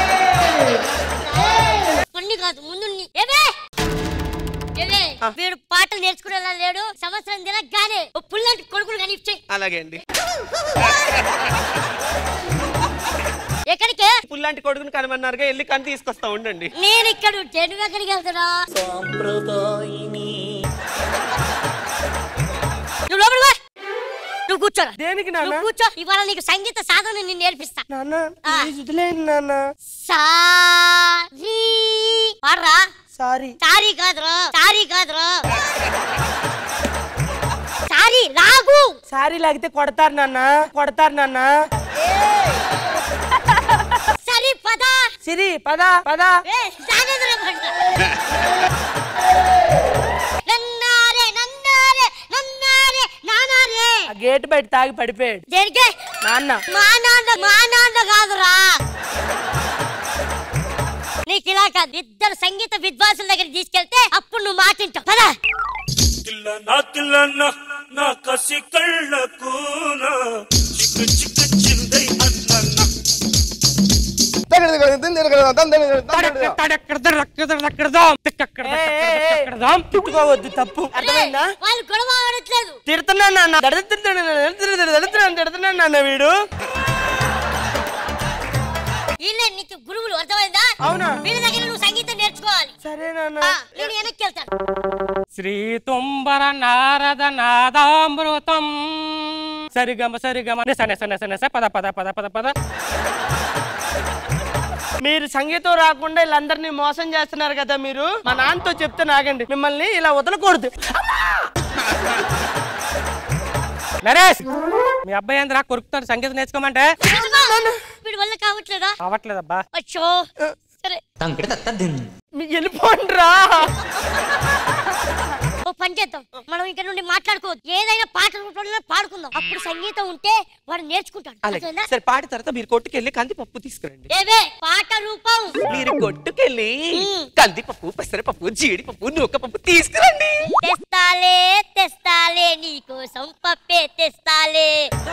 కొన్ని కాదు ముందు నీ- ఏవే ఏవే వీడు పాటలు నేర్చుకునేలా లేడు సంవత్సరం తినగానే ఓ పుల్లంటి కొడుకులు కానీ ఇచ్చే అలాగే అండి ఎక్కడికే పుల్లాంటి కొడుకుని కనమన్నారుగా వెళ్ళి కని తీసుకొస్తా ఉండండి నేను ఇక్కడ ఉంటే నువ్వు ఎక్కడికి వెళ్తున్నా నువ్వు లోపలికి పో. నువ్వు కూర్చోరా దేనికి నువ్వు కూర్చో ఇవాళ నీకు సంగీత సాధన నేను నేర్పిస్తా నాన్న ప్లీజ్ వదిలేయండి నాన్న సారీ పాడరా సారీ సారీ కాదురా సారీ కాదురా సారీ రాగు సారీ లాగితే కొడతారు నాన్న కొడతారు నాన్న సరి పద సిరి పద పద ఏ, సాగదురా పంట. నన్నారే నన్నారే నన్నారే నానారే ఆ గేట్ బయట తాగి పడిపోయాడు దేనికే నాన్న మా నాన్న మా నాన్న కాదురా నీకు ఇలా కాదు ఇద్దరు సంగీత విద్వాంసుల దగ్గర తీసుకెళ్తే అప్పుడు నువ్వు మాటింటావు పదా నా తిల్లన్న నా కసి కళ్ళకు నా చిక్కు చిక్కు చిందై అన్న తిట్టుకోవద్దు తప్పు అర్థమైందా వాళ్ళు గొడవ ఆడట్లేదు తిడుతున్నాను నాన్న దడుతున్నాను దడుతున్నాను తిడుతున్నాను నాన్న వీడు వీళ్ళే నీకు గురువులు అర్థమైందా అవునా? వీళ్ళ దగ్గర నువ్వు సంగీతం నేర్చుకోవాలి సరే నాన్న ఆ, నేను వెనక్కి వెళ్తాను శ్రీ తుంబర నారద నాదామృతం సరిగమ సరిగమ నెస నెస నెస నెస పద పద పద పద పద మీరు సంగీతం రాకుండా వీళ్ళందరినీ మోసం చేస్తున్నారు కదా మీరు మా నాన్నతో చెప్తే నాగండి మిమ్మల్ని ఇలా వదలకూడదు నరేష్ మీ అబ్బాయి ఏంద్రా కొరుకుతాడు సంగీతం నేర్చుకోమంటే వీడి వల్ల కావట్లేదా అవట్లేదబ్బా అచ్చో సరే వెళ్ళిపోండిరా ఓ పని చేద్దాం మనం ఇక్కడ నుండి మాట్లాడుకోవద్దు ఏదైనా పాట రూపంలో పాడుకుందాం అప్పుడు సంగీతం ఉంటే వాడు నేర్చుకుంటాడు అలాగే అర్థమైందా? సరే పాట తర్వాత మీరు కొట్టుకెళ్ళి కందిపప్పు తీసుకురండి ఏవే పాట రూపం మీరు కొట్టుకెళ్ళి కందిపప్పు పెసరపప్పు జీడిపప్పు నూకపప్పు తీసుకురండి తెస్తా తెస్తాలే తెస్తాలే నీకోసం పప్పే తెస్తాలే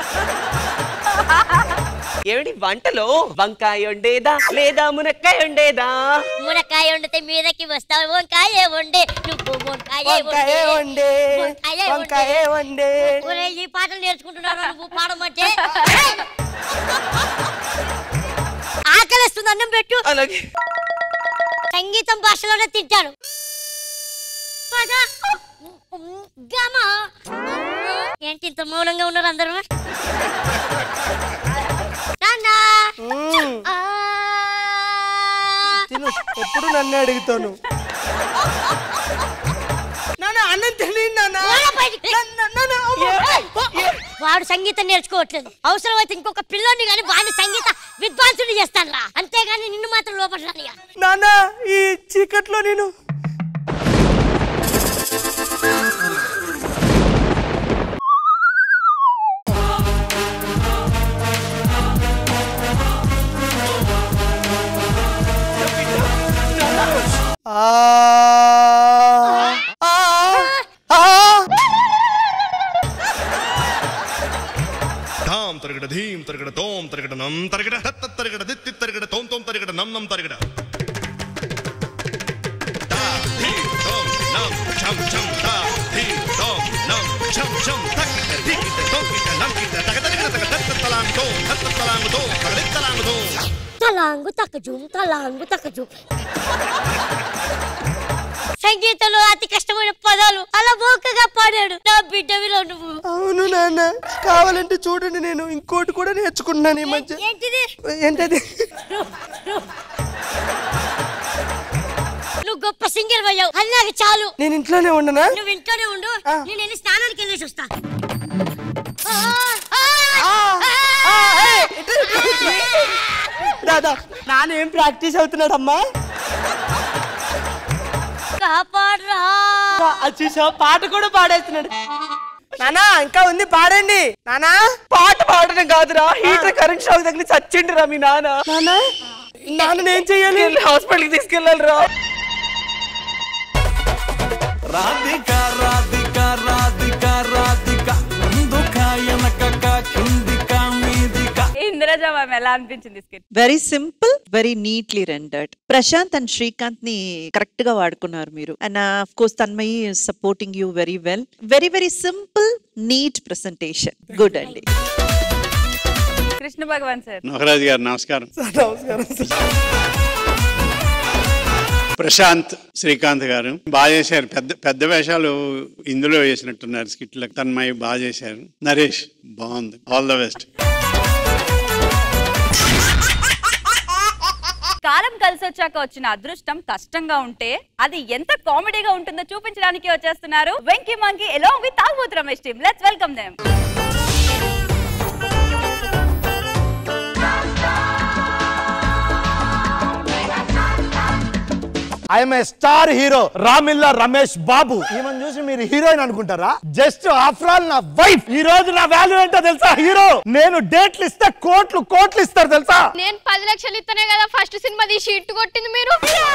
ఏమిటి వంటలో వంకాయ వండేదా లేదా మునక్కాయ వండేదా మునక్కాయ వండితే మీదకి వస్తావు వంకాయ వండే నువ్వు వంకాయ వంకాయ వండే, వంకాయ వంకాయ వండే. ఒరేయ్, ఈ పాటలు నేర్చుకుంటున్నారా నువ్వు పాడమంటే ఆకలిస్తుంది అన్నం పెట్టు అలాగే సంగీతం భాషలోనే తింటాను పద. గమ ఏంటి ఇంత మౌనంగా ఉన్నారు అందరూ నాన్నా. ఆ. తిను ఎప్పుడు నన్నే అడుగుతాను నాన్న అన్నం తెలియదు నాన్న పోరా బయటికి. వాడు సంగీతం నేర్చుకోవట్లేదు అవసరమైతే ఇంకొక పిల్లోని కానీ వాడిని సంగీత విద్వాంసుని చేస్తాను రా అంతేగాని నిన్ను మాత్రం లోపల నాన్న ఈ చీకట్లో నేను ధాం తరగడ ధీం తరగడ తోం తరగడ నం తరగడ తత్త తరగడ దిత్తి తరగడ తోం తోం తరగడ నం నం తరగడ దా, ధీం, తోం, నం, ఛం, ఛం, దా, ధీం, తోం, నం, ఛం, ఛం, తక్కిట, ధిక్కిట, తొక్కిట, నంకిట, తగ తరగడ తగ తత్త తలాంగు తోం, తత్త తలాంగు తోం, తగదిక్ తలాంగు తోం. తలాంగు తక్కజుం తలాంగు తక్కజుం సంగీతంలో అతి కష్టమైన పదాలు అలా బోకగా పాడాడు నా బిడ్డ విలో నువ్వు అవును నాన్న కావాలంటే చూడండి నేను ఇంకోటి కూడా నేర్చుకుంటున్నాను ఈ మధ్య ఏంటిది ఏంటది నువ్వు గొప్ప సింగర్ అయ్యావు అది నాకు చాలు నేను ఇంట్లోనే ఉండనా నువ్వు ఇంట్లోనే ఉండు నేను వెళ్ళి స్నానానికి వెళ్ళేసి వస్తా దాదా నాన్న ఏం ప్రాక్టీస్ అవుతున్నాడమ్మా కాపాడరా అది చూసావా పాట కూడా పాడేస్తున్నాడు నానా ఇంకా ఉంది పాడండి నానా పాట పాడడం కాదురా హీటర్ కరెంట్ షాక్ తగిలి చచ్చిండు రా మీ నాన్న నాన్న నాన్న ఏం చెయ్యాలి హాస్పిటల్కి తీసుకెళ్ళాలి రా రాధిక రాధిక రాధిక రాధిక ముందుక వెనకక కిందిక మీదిక ఇంద్రజ మ్యామ్ ఎలా అనిపించింది skit very simple very neatly rendered Prashanth and Srikanth ని కరెక్ట్ గా వాడుకున్నారు మీరు and of course Tanmayi supporting you very well very very simple neat presentation good అండి కృష్ణ భగవాన్ సార్ నోహరాజ్ గారు నమస్కారం నమస్కారం ప్రశాంత్ శ్రీకాంత్ గారు బాగా చేశారు పెద్ద పెద్ద వేషాలు ఇందులో వేసినట్టున్నారు స్కిట్లకు తన్మయ్య బాగా చేశారు నరేష్ బాగుంది ఆల్ ద బెస్ట్ కాలం కలిసి వచ్చాక వచ్చిన అదృష్టం కష్టంగా ఉంటే అది ఎంత కామెడీగా ఉంటుందో చూపించడానికి వచ్చేస్తున్నారు వెంకీ మంకీ ఎలాంగ్ విత్ తాగుబోతు Ramesh team let's welcome them I'm a star hero రామిల్లా రమేష్ బాబు ఈమెను చూసి మీరు హీరోయిన్ అనుకుంటారా జస్ట్ ఆఫ్టర్ ఆల్ నా వైఫ్ ఈ రోజు నా వాల్యూ ఏంటో తెలుసా హీరో నేను డేట్లు ఇస్తే కోట్లు కోట్లు ఇస్తారు తెలుసా నేను పది లక్షలు ఇస్తేనే కదా ఫస్ట్ సినిమా తీసి ఇట్టు కొట్టింది మీరు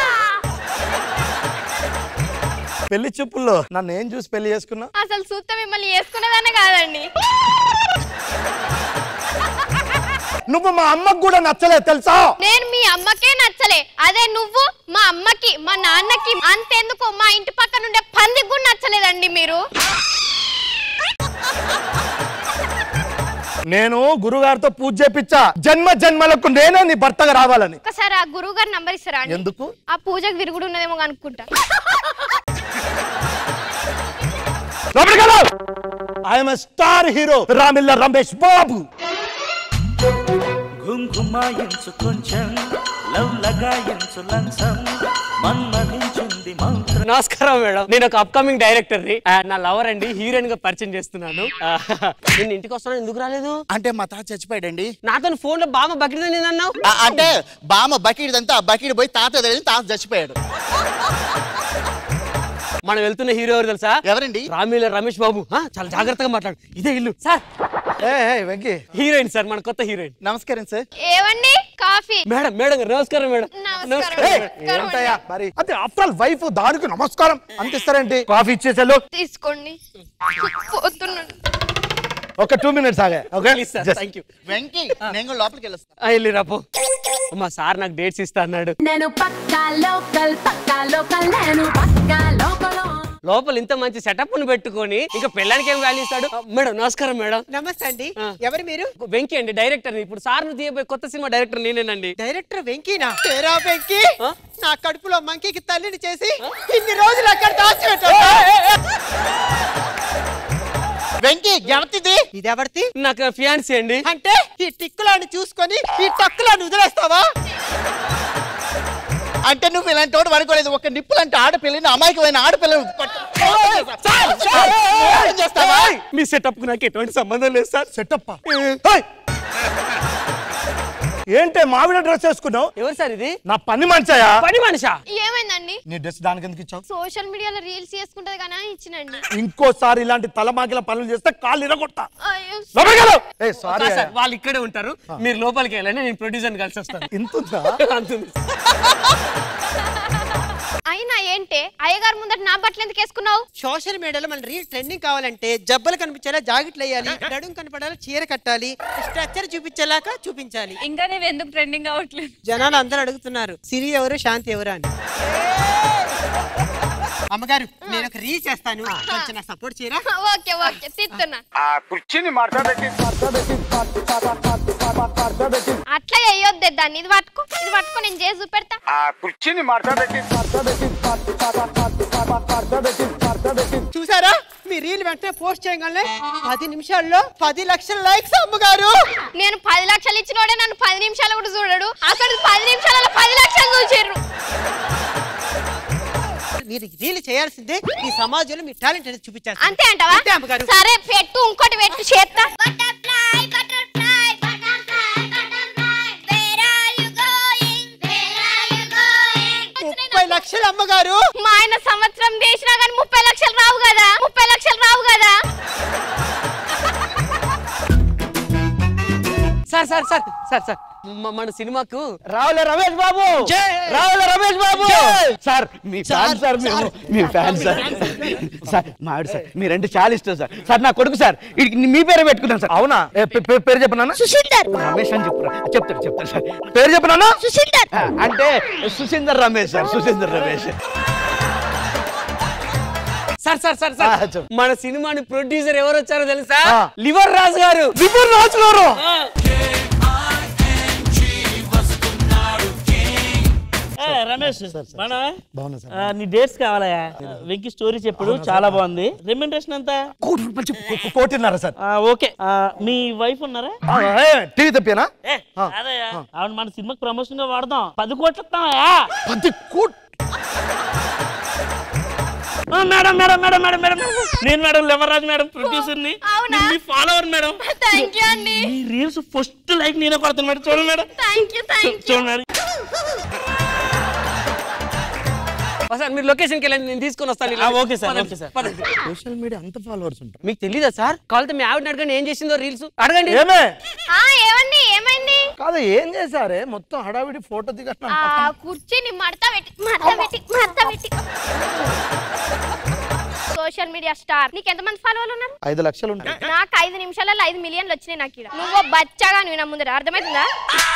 పెళ్లి చూపుల్లో నన్ను ఏం చూసి పెళ్లి చేసుకున్నా అసలు సూత్త మిమ్మల్ని వేసుకునేదానే కాదండి నువ్వు మా అమ్మకు కూడా నచ్చలేదు తెలుసా నేను మీ అమ్మకే నచ్చలే అదే నువ్వు మా అమ్మకి మా నాన్నకి అంతెందుకు మా ఇంటి పక్కన ఉండే పందికి కూడా నచ్చలేదండి మీరు నేను గురుగారితో పూజ చేపించా జన్మ జన్మలకు నేనే నీ భర్తగా రావాలని ఒకసారి ఆ గురువు గారు నంబర్ ఇస్తారా అండి ఎందుకు ఆ పూజకు విరుగుడు ఉన్నదేమో అనుకుంటా ఐఎమ్ స్టార్ హీరో రామిల్లా రమేష్ బాబు ఘుంఘుమాయించు కొంచెం లవ్ లగాయించు లంచం మన్మధించుంది మంత్రం నమస్కారం మేడం నేను ఒక అప్కమింగ్ డైరెక్టర్ ని ఆ, నా లవర్ అండి హీరోయిన్ గా పరిచయం చేస్తున్నాను ఆ, నేను ఇంటికి వస్తాను ఎందుకు రాలేదు అంటే మా తాత చచ్చిపోయాడండి నాతో ఫోన్ లో బామ్మ బకిరిదని నేను అన్నావు ఆ, అంటే బామ్మ బకీడ్ అంతా బకీడ్ పోయి తాత తెలియదు తాత చచ్చిపోయాడు మనం వెళ్తున్న హీరో ఎవరు తెలుసా ఎవరండి రామీల రమేష్ బాబు ఆ, చాలా జాగ్రత్తగా మాట్లాడు ఇదే ఇల్లు సార్ వెంకీ హీరోయిన్ సార్ మన కొత్త హీరోయిన్ నమస్కారం సార్ ఏవండి కాఫీ మేడం మేడం గారు నమస్కారం మేడం ఏయ్, ఏంటయ్యా మరి అంటే ఆఫ్టర్ ఆల్ వైఫ్ దానికి నమస్కారం అంత ఇస్తారేంటి కాఫీ ఇచ్చేసాలు తీసుకోండి పోతున్నాను ఒక టూ మినిట్స్ ఆగా ఓకే థ్యాంక్ యూ వెంకీ నేను లోపలికి వెళ్ళొస్తా వెళ్ళి రాపో అమ్మా సార్ నాకు డేట్స్ ఇస్తా అన్నాడు నేను పక్కా లోకల్ పక్కా లోకల్ నేను పక్కా లోకల్ లోపల ఇంత మంచి సెటప్ ను పెట్టుకొని ఇంకా పెళ్ళానికి ఏం వాల్యూ ఇస్తాడు ఆ, మేడం నమస్కారం మేడం నమస్తే అండి ఎవరు మీరు వెంకీ అండి డైరెక్టర్ ఇప్పుడు సార్ ను తీయబోయే కొత్త సినిమా డైరెక్టర్ నేనేనండి డైరెక్టర్ వెంకీనా తేరా వెంకీ నా కడుపులో మంకీకి తల్లిని చేసి ఇన్ని రోజులు అక్కడ దాచిపెట్టాడు వెంకీ ఎవరిది ఇది ఎవరిది నాకు ఫియాన్సీ అండి అంటే ఈ టిక్కులాని చూసుకొని ఈ టక్కులాని వదిలేస్తావా అంటే నువ్వు ఇలాంటి వాడు అనుకోలేదు ఒక నిప్పులంటే ఆడపిల్లని అమాయకమైన ఆడపిల్లని చేస్తావా మీ సెటప్ కు నాకు ఎటువంటి సంబంధం లేదు సార్ సెటప్ ఏంటే మావిడ డ్రెస్ వేసుకున్నావు ఎవరు సార్ ఇది నా పని మనిషాయా పని మనిషా ఏమైందండి నీ డ్రెస్ దానికి ఎందుకు ఇచ్చావు సోషల్ మీడియాలో రీల్స్ చేసుకుంటది కానీ ఇచ్చినండి ఇంకోసారి ఇలాంటి తలమాకిల పనులు చేస్తే కాళ్ళు ఇరగొట్టా అయ్యో లోపలికి వెళ్ళు. ఏయ్, సారీ సార్, అయ్యా. వాళ్ళు ఇక్కడే ఉంటారు మీరు లోపలికి వెళ్ళండి నేను ప్రొడ్యూసర్ కలిసి వస్తాను ఇంతుందా అంతుంది అయినా ఏంటే అయ్యగారు ముందట నా బట్టలు ఎందుకు వేసుకున్నావు సోషల్ మీడియాలో మన రీల్ ట్రెండింగ్ కావాలంటే జబ్బలు కనిపించేలా జాకెట్లు వేయాలి నడుం కనపడాలి చీర కట్టాలి స్ట్రక్చర్ చూపించేలాగా చూపించాలి ఇంకా నేను ఎందుకు ట్రెండింగ్ అవ్వట్లేదు జనాలు అందరూ అడుగుతున్నారు సిరి ఎవరు శాంతి ఎవరు అని అమ్మగారు నేను ఒక రీల్ చేస్తాను కొంచెం నా సపోర్ట్ చేయరా ఓకే ఓకే తిత్తున్నా ఆ కుర్చీని మార్చబెట్టి అట్లా వేయొద్దే దాన్ని ఇది పట్టుకో ఇది పట్టుకో నేను చేసి చూపెడతా ఆ కుర్చీని మార్చబెట్టి చూసారా మీ రీల్ వెంటనే పోస్ట్ చేయగానే పది నిమిషాల్లో పది లక్షల లైక్స్ అమ్మగారు నేను పది లక్షలు ఇచ్చినోడే నన్ను పది నిమిషాలు కూడా చూడడు అక్కడ పది నిమిషాలలో పది లక్షలు చూసిర్రు మీరు రీల్ చేయాల్సిందే ఈ సమాజంలో మీ టాలెంట్ అనేది చూపించారు అంతే అంటావా అంతే అమ్మగారు సరే పెట్టు ఇంకోటి పెట్టు చేత్తా ముప్పై లక్షలు అమ్మగారు మా ఆయన సంవత్సరం చేసినా కానీ ముప్పై లక్షలు రావు కదా ముప్పై లక్షలు రావు కదా sir sir sir sir sir మ- మన సినిమాకు రావులే రమేష్ బాబు రావులే రమేష్ బాబు సార్ మీ ఫ్యాన్ సార్ మేము మీ ఫ్యాన్ సార్ సార్ మా ఆవిడ సార్ మీరంటే చాలా ఇష్టం సార్ సార్ నా కొడుకు సార్ వీడికి మీ పేరే పెట్టుకున్నాను సార్ అవునా ఏ, పే- పే- పేరు చెప్పనా సుశీందర్ రమేష్ అని చెప్పురా చెప్తాడు చెప్తాడు సార్ పేరు చెప్పనా సుశీందర్ అంటే Susheendar Ramesh sir Susheendar Ramesh sir sir sir sir మన సినిమాని ప్రొడ్యూసర్ ఎవరు వచ్చారో తెలుసా లివర్ రాజు గారు లివర్ రాజు గారు రమేష్ మన బాగున్నా సార్ ఆ, నీ డేట్స్ కావాలయా వెంకీ స్టోరీ చెప్పుడు చాలా బాగుంది రెమ్యూనరేషన్ ఎంత కోటి రూపాయలు చెప్పు కోటిన్నర సార్ ఆ, ఓకే ఆ, మీ వైఫ్ ఉన్నారా టీవీ తప్పానా ఏ, అదయ్యా ఆవిడ మన సినిమాకి ప్రమోషన్ గా వాడదాం పది కోట్లు ఇస్తామయ్యా పది కోట్లు madam madam madam madam madam నేను మేడం లెవరాజ్ మేడం ప్రొడ్యూసర్ ని నేను మీ ఫాలోవర్ మేడం థ్యాంక్ యూ అండి మీ రీల్స్ ఫస్ట్ లైక్ నేనే కొడతాను మేడం చూడండి madam thank you thank you చూడండి మేడం సార్ మీరు లొకేషన్కి వెళ్ళండి నేను తీసుకొని వస్తాను ఆ, okay sir, okay sir. Social media అంత ఫాలోవర్స్ ఉంటారు మీకు తెలీదా సార్ కావాలంటే మీ ఆవిడ అడగండి ఏం చేసిందో రీల్స్ అడగండి ఏమే ఆ ఏమండి ఏమైంది కాదు ఏం చేశారే మొత్తం హడావిడి ఫోటో దిగట్టు ఆ కుర్చీని మడత పెట్టి మడత పెట్టి మడత పెట్టి సోషల్ మీడియా స్టార్ నీకు ఎంతమంది ఫాలోవర్లు ఉన్నారు ఐదు లక్షలు ఉంటాయి నాకు ఐదు నిమిషాలలో ఐదు మిలియన్లు వచ్చినాయి నాకు ఈడ. నువ్వు బచ్చాగా నువ్వు నా ముందర అర్థమవుతుందా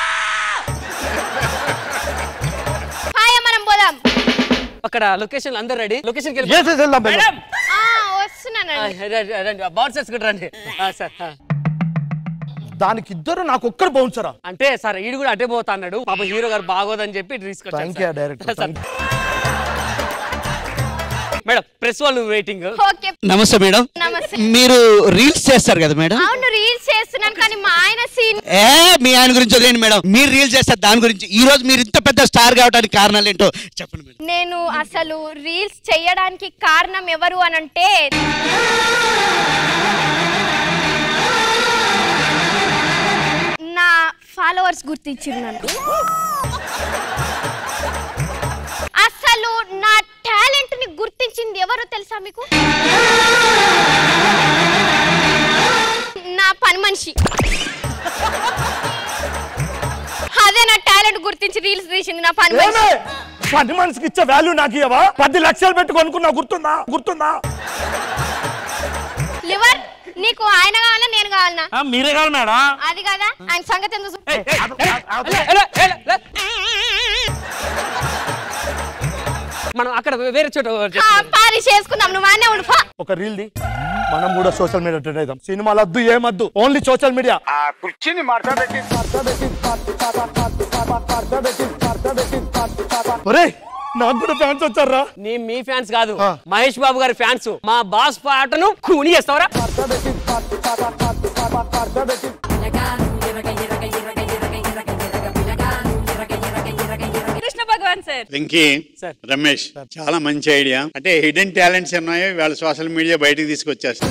హాయ్ మనం పోదాం అక్కడ లొకేషన్ అందరు రెడీ లొకేషన్ Yes, yes, వెళ్దాం, వెళ్దాం. ఆ, వస్తున్నానండి బౌన్సర్స్ కూడా రండి ఆ, సార్ ఆ. దానికి ఇద్దరు నాకు ఒక్కరు బౌన్సరా అంటే సార్ ఈడు కూడా అటే పోతా అన్నాడు పాప హీరో గారు బాగోదని చెప్పి తీసుకొచ్చాను thank you director sir. Madam press వాళ్ళు వెయిటింగ్ ఓకే నమస్తే మేడం నమస్తే మీరు రీల్స్ చేస్తారు కదా మేడం అవును రీల్స్ చేస్తున్నాను కానీ మా ఆయన సీన్ ఏ మీ ఆయన గురించి వదిలేండి మేడం మీరు రీల్స్ చేస్తారు దాని గురించి ఈ రోజు మీరు ఇంత పెద్ద స్టార్ కావడానికి కారణాలు ఏంటో చెప్పండి మేడం నేను అసలు రీల్స్ చేయడానికి కారణం ఎవరు అనంటే నా ఫాలోవర్స్ గుర్తించారు నన్ను అసలు నా టాలెంట్ ని గుర్తించింది ఎవరో తెలుసా మీకు నా పని మనిషి అదే నా టాలెంట్ గుర్తించి రీల్స్ తీసింది నా పని మనిషి ఏమే పది మనిషికి ఇచ్చే వాల్యూ నాకు ఇవ్వవా పది లక్షలు పెట్టి కొనుక్కున్నా గుర్తుందా గుర్తుందా లివర్ నీకు ఆయన కావాలా నేను కావాలనా ఆ, మీరే కాదు మేడం అది కదా ఆయన సంగతి ఎందుకు చూ- మనం అక్కడ వేరే చోట ఆ, పారి చేసుకుందాం నువ్వు అనే ఉండు పో. ఒక రీల్ ది మనం కూడా సోషల్ మీడియా ట్రెండ్ అవుతాం సినిమాలు వద్దు ఏమద్దు ఓన్లీ సోషల్ మీడియా కుర్చీని మార్చబెట్టి ఒరే నాకు కూడా ఫ్యాన్స్ వచ్చారా నీ మీ ఫ్యాన్స్ కాదు మహేష్ బాబు గారి ఫ్యాన్స్ మా బాస్ పాటను కూని చేస్తావరా కృష్ణ భగవాన్ సార్ వెంకీ రమేష్ చాలా మంచి ఐడియా అంటే హిడెన్ టాలెంట్స్ ఉన్నాయో వాళ్ళ సోషల్ మీడియా బయటకు తీసుకొచ్చేస్తారు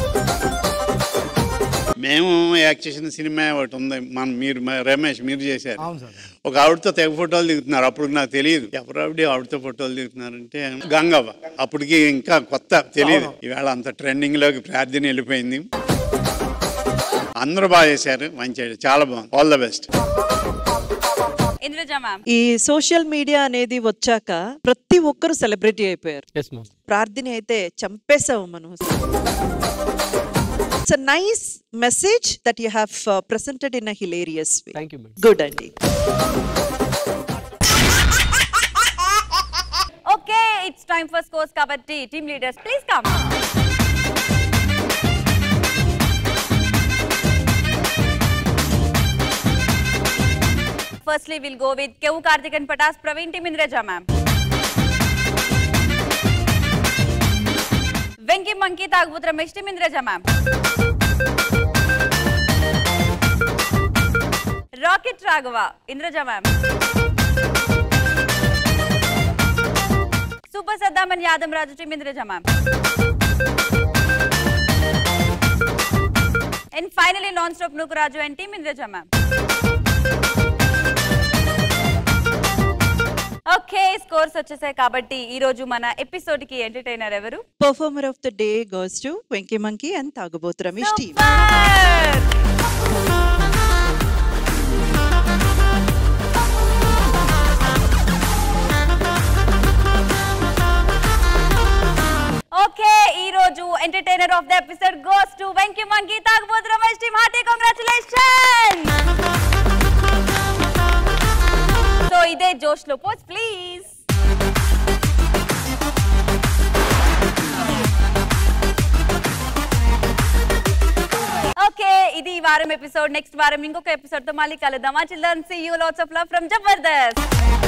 మేము యాక్ట్ చేసిన సినిమా ఒకటి ఉంది మన మీరు మ- రమేష్ మీరు చేశారు ఒక ఆవిడతో తెగ ఫోటోలు దిగుతున్నారు అప్పుడు నాకు తెలియదు ఎవరు ఆవిడ ఆవిడతో ఫోటోలు దిగుతున్నారంటే గంగవ్వ అప్పటికి ఇంకా కొత్త తెలియదు ఈవేళ అంత ట్రెండింగ్ లోకి ప్రార్థన వెళ్ళిపోయింది అందరూ బాగా చేశారు మంచి idea. చాలా బాగుంది all the best Indraja ma'am ఈ సోషల్ మీడియా అనేది వచ్చాక ప్రతి ఒక్కరు సెలబ్రిటీ అయిపోయారు ప్రార్థన అయితే చంపేశావు మనం it's nice message that you have presented in a hilarious way thank you good అండి okay it's time for scores కాబట్టి team leaders please come firstly will go with Kevvu Karthik and Patas Praveen team Indraja ma'am Venky monkey తాగుబూత్ Ramesh team Indraja ma'am rocket Raghava Indraja ma'am super సద్దామన్ Yadam Raju team Indraja ma'am and finally non stop Nookaraju and team Indraja ma'am okay scores వచ్చేసాయి కాబట్టి ఈ రోజు మన ఎపిసోడ్ కి ఎంటర్టైనర్ ఎవరు performer of the day goes to Venky monkey and తాగుబోతు రమేష్ టీమ్ ఓకే ఈ రోజు entertainer of the episode goes to Venky monkey తాగుబోతు Ramesh team hearty congratulation so ఇదే జోష్ లో పోస్ట్ ప్లీజ్ ఓకే ఇది ఈ వారం ఎపిసోడ్ నెక్స్ట్ వారం ఇంకొక ఎపిసోడ్ తో మళ్ళీ కలుద్దాం ఆ children see you lots of love from Jabardasth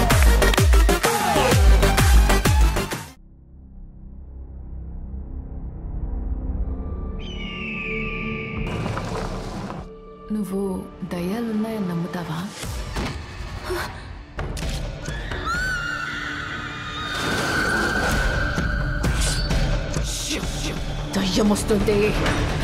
నువ్వు దయ్యాలున్నాయని నమ్ముతావా దయ్యం వస్తుంది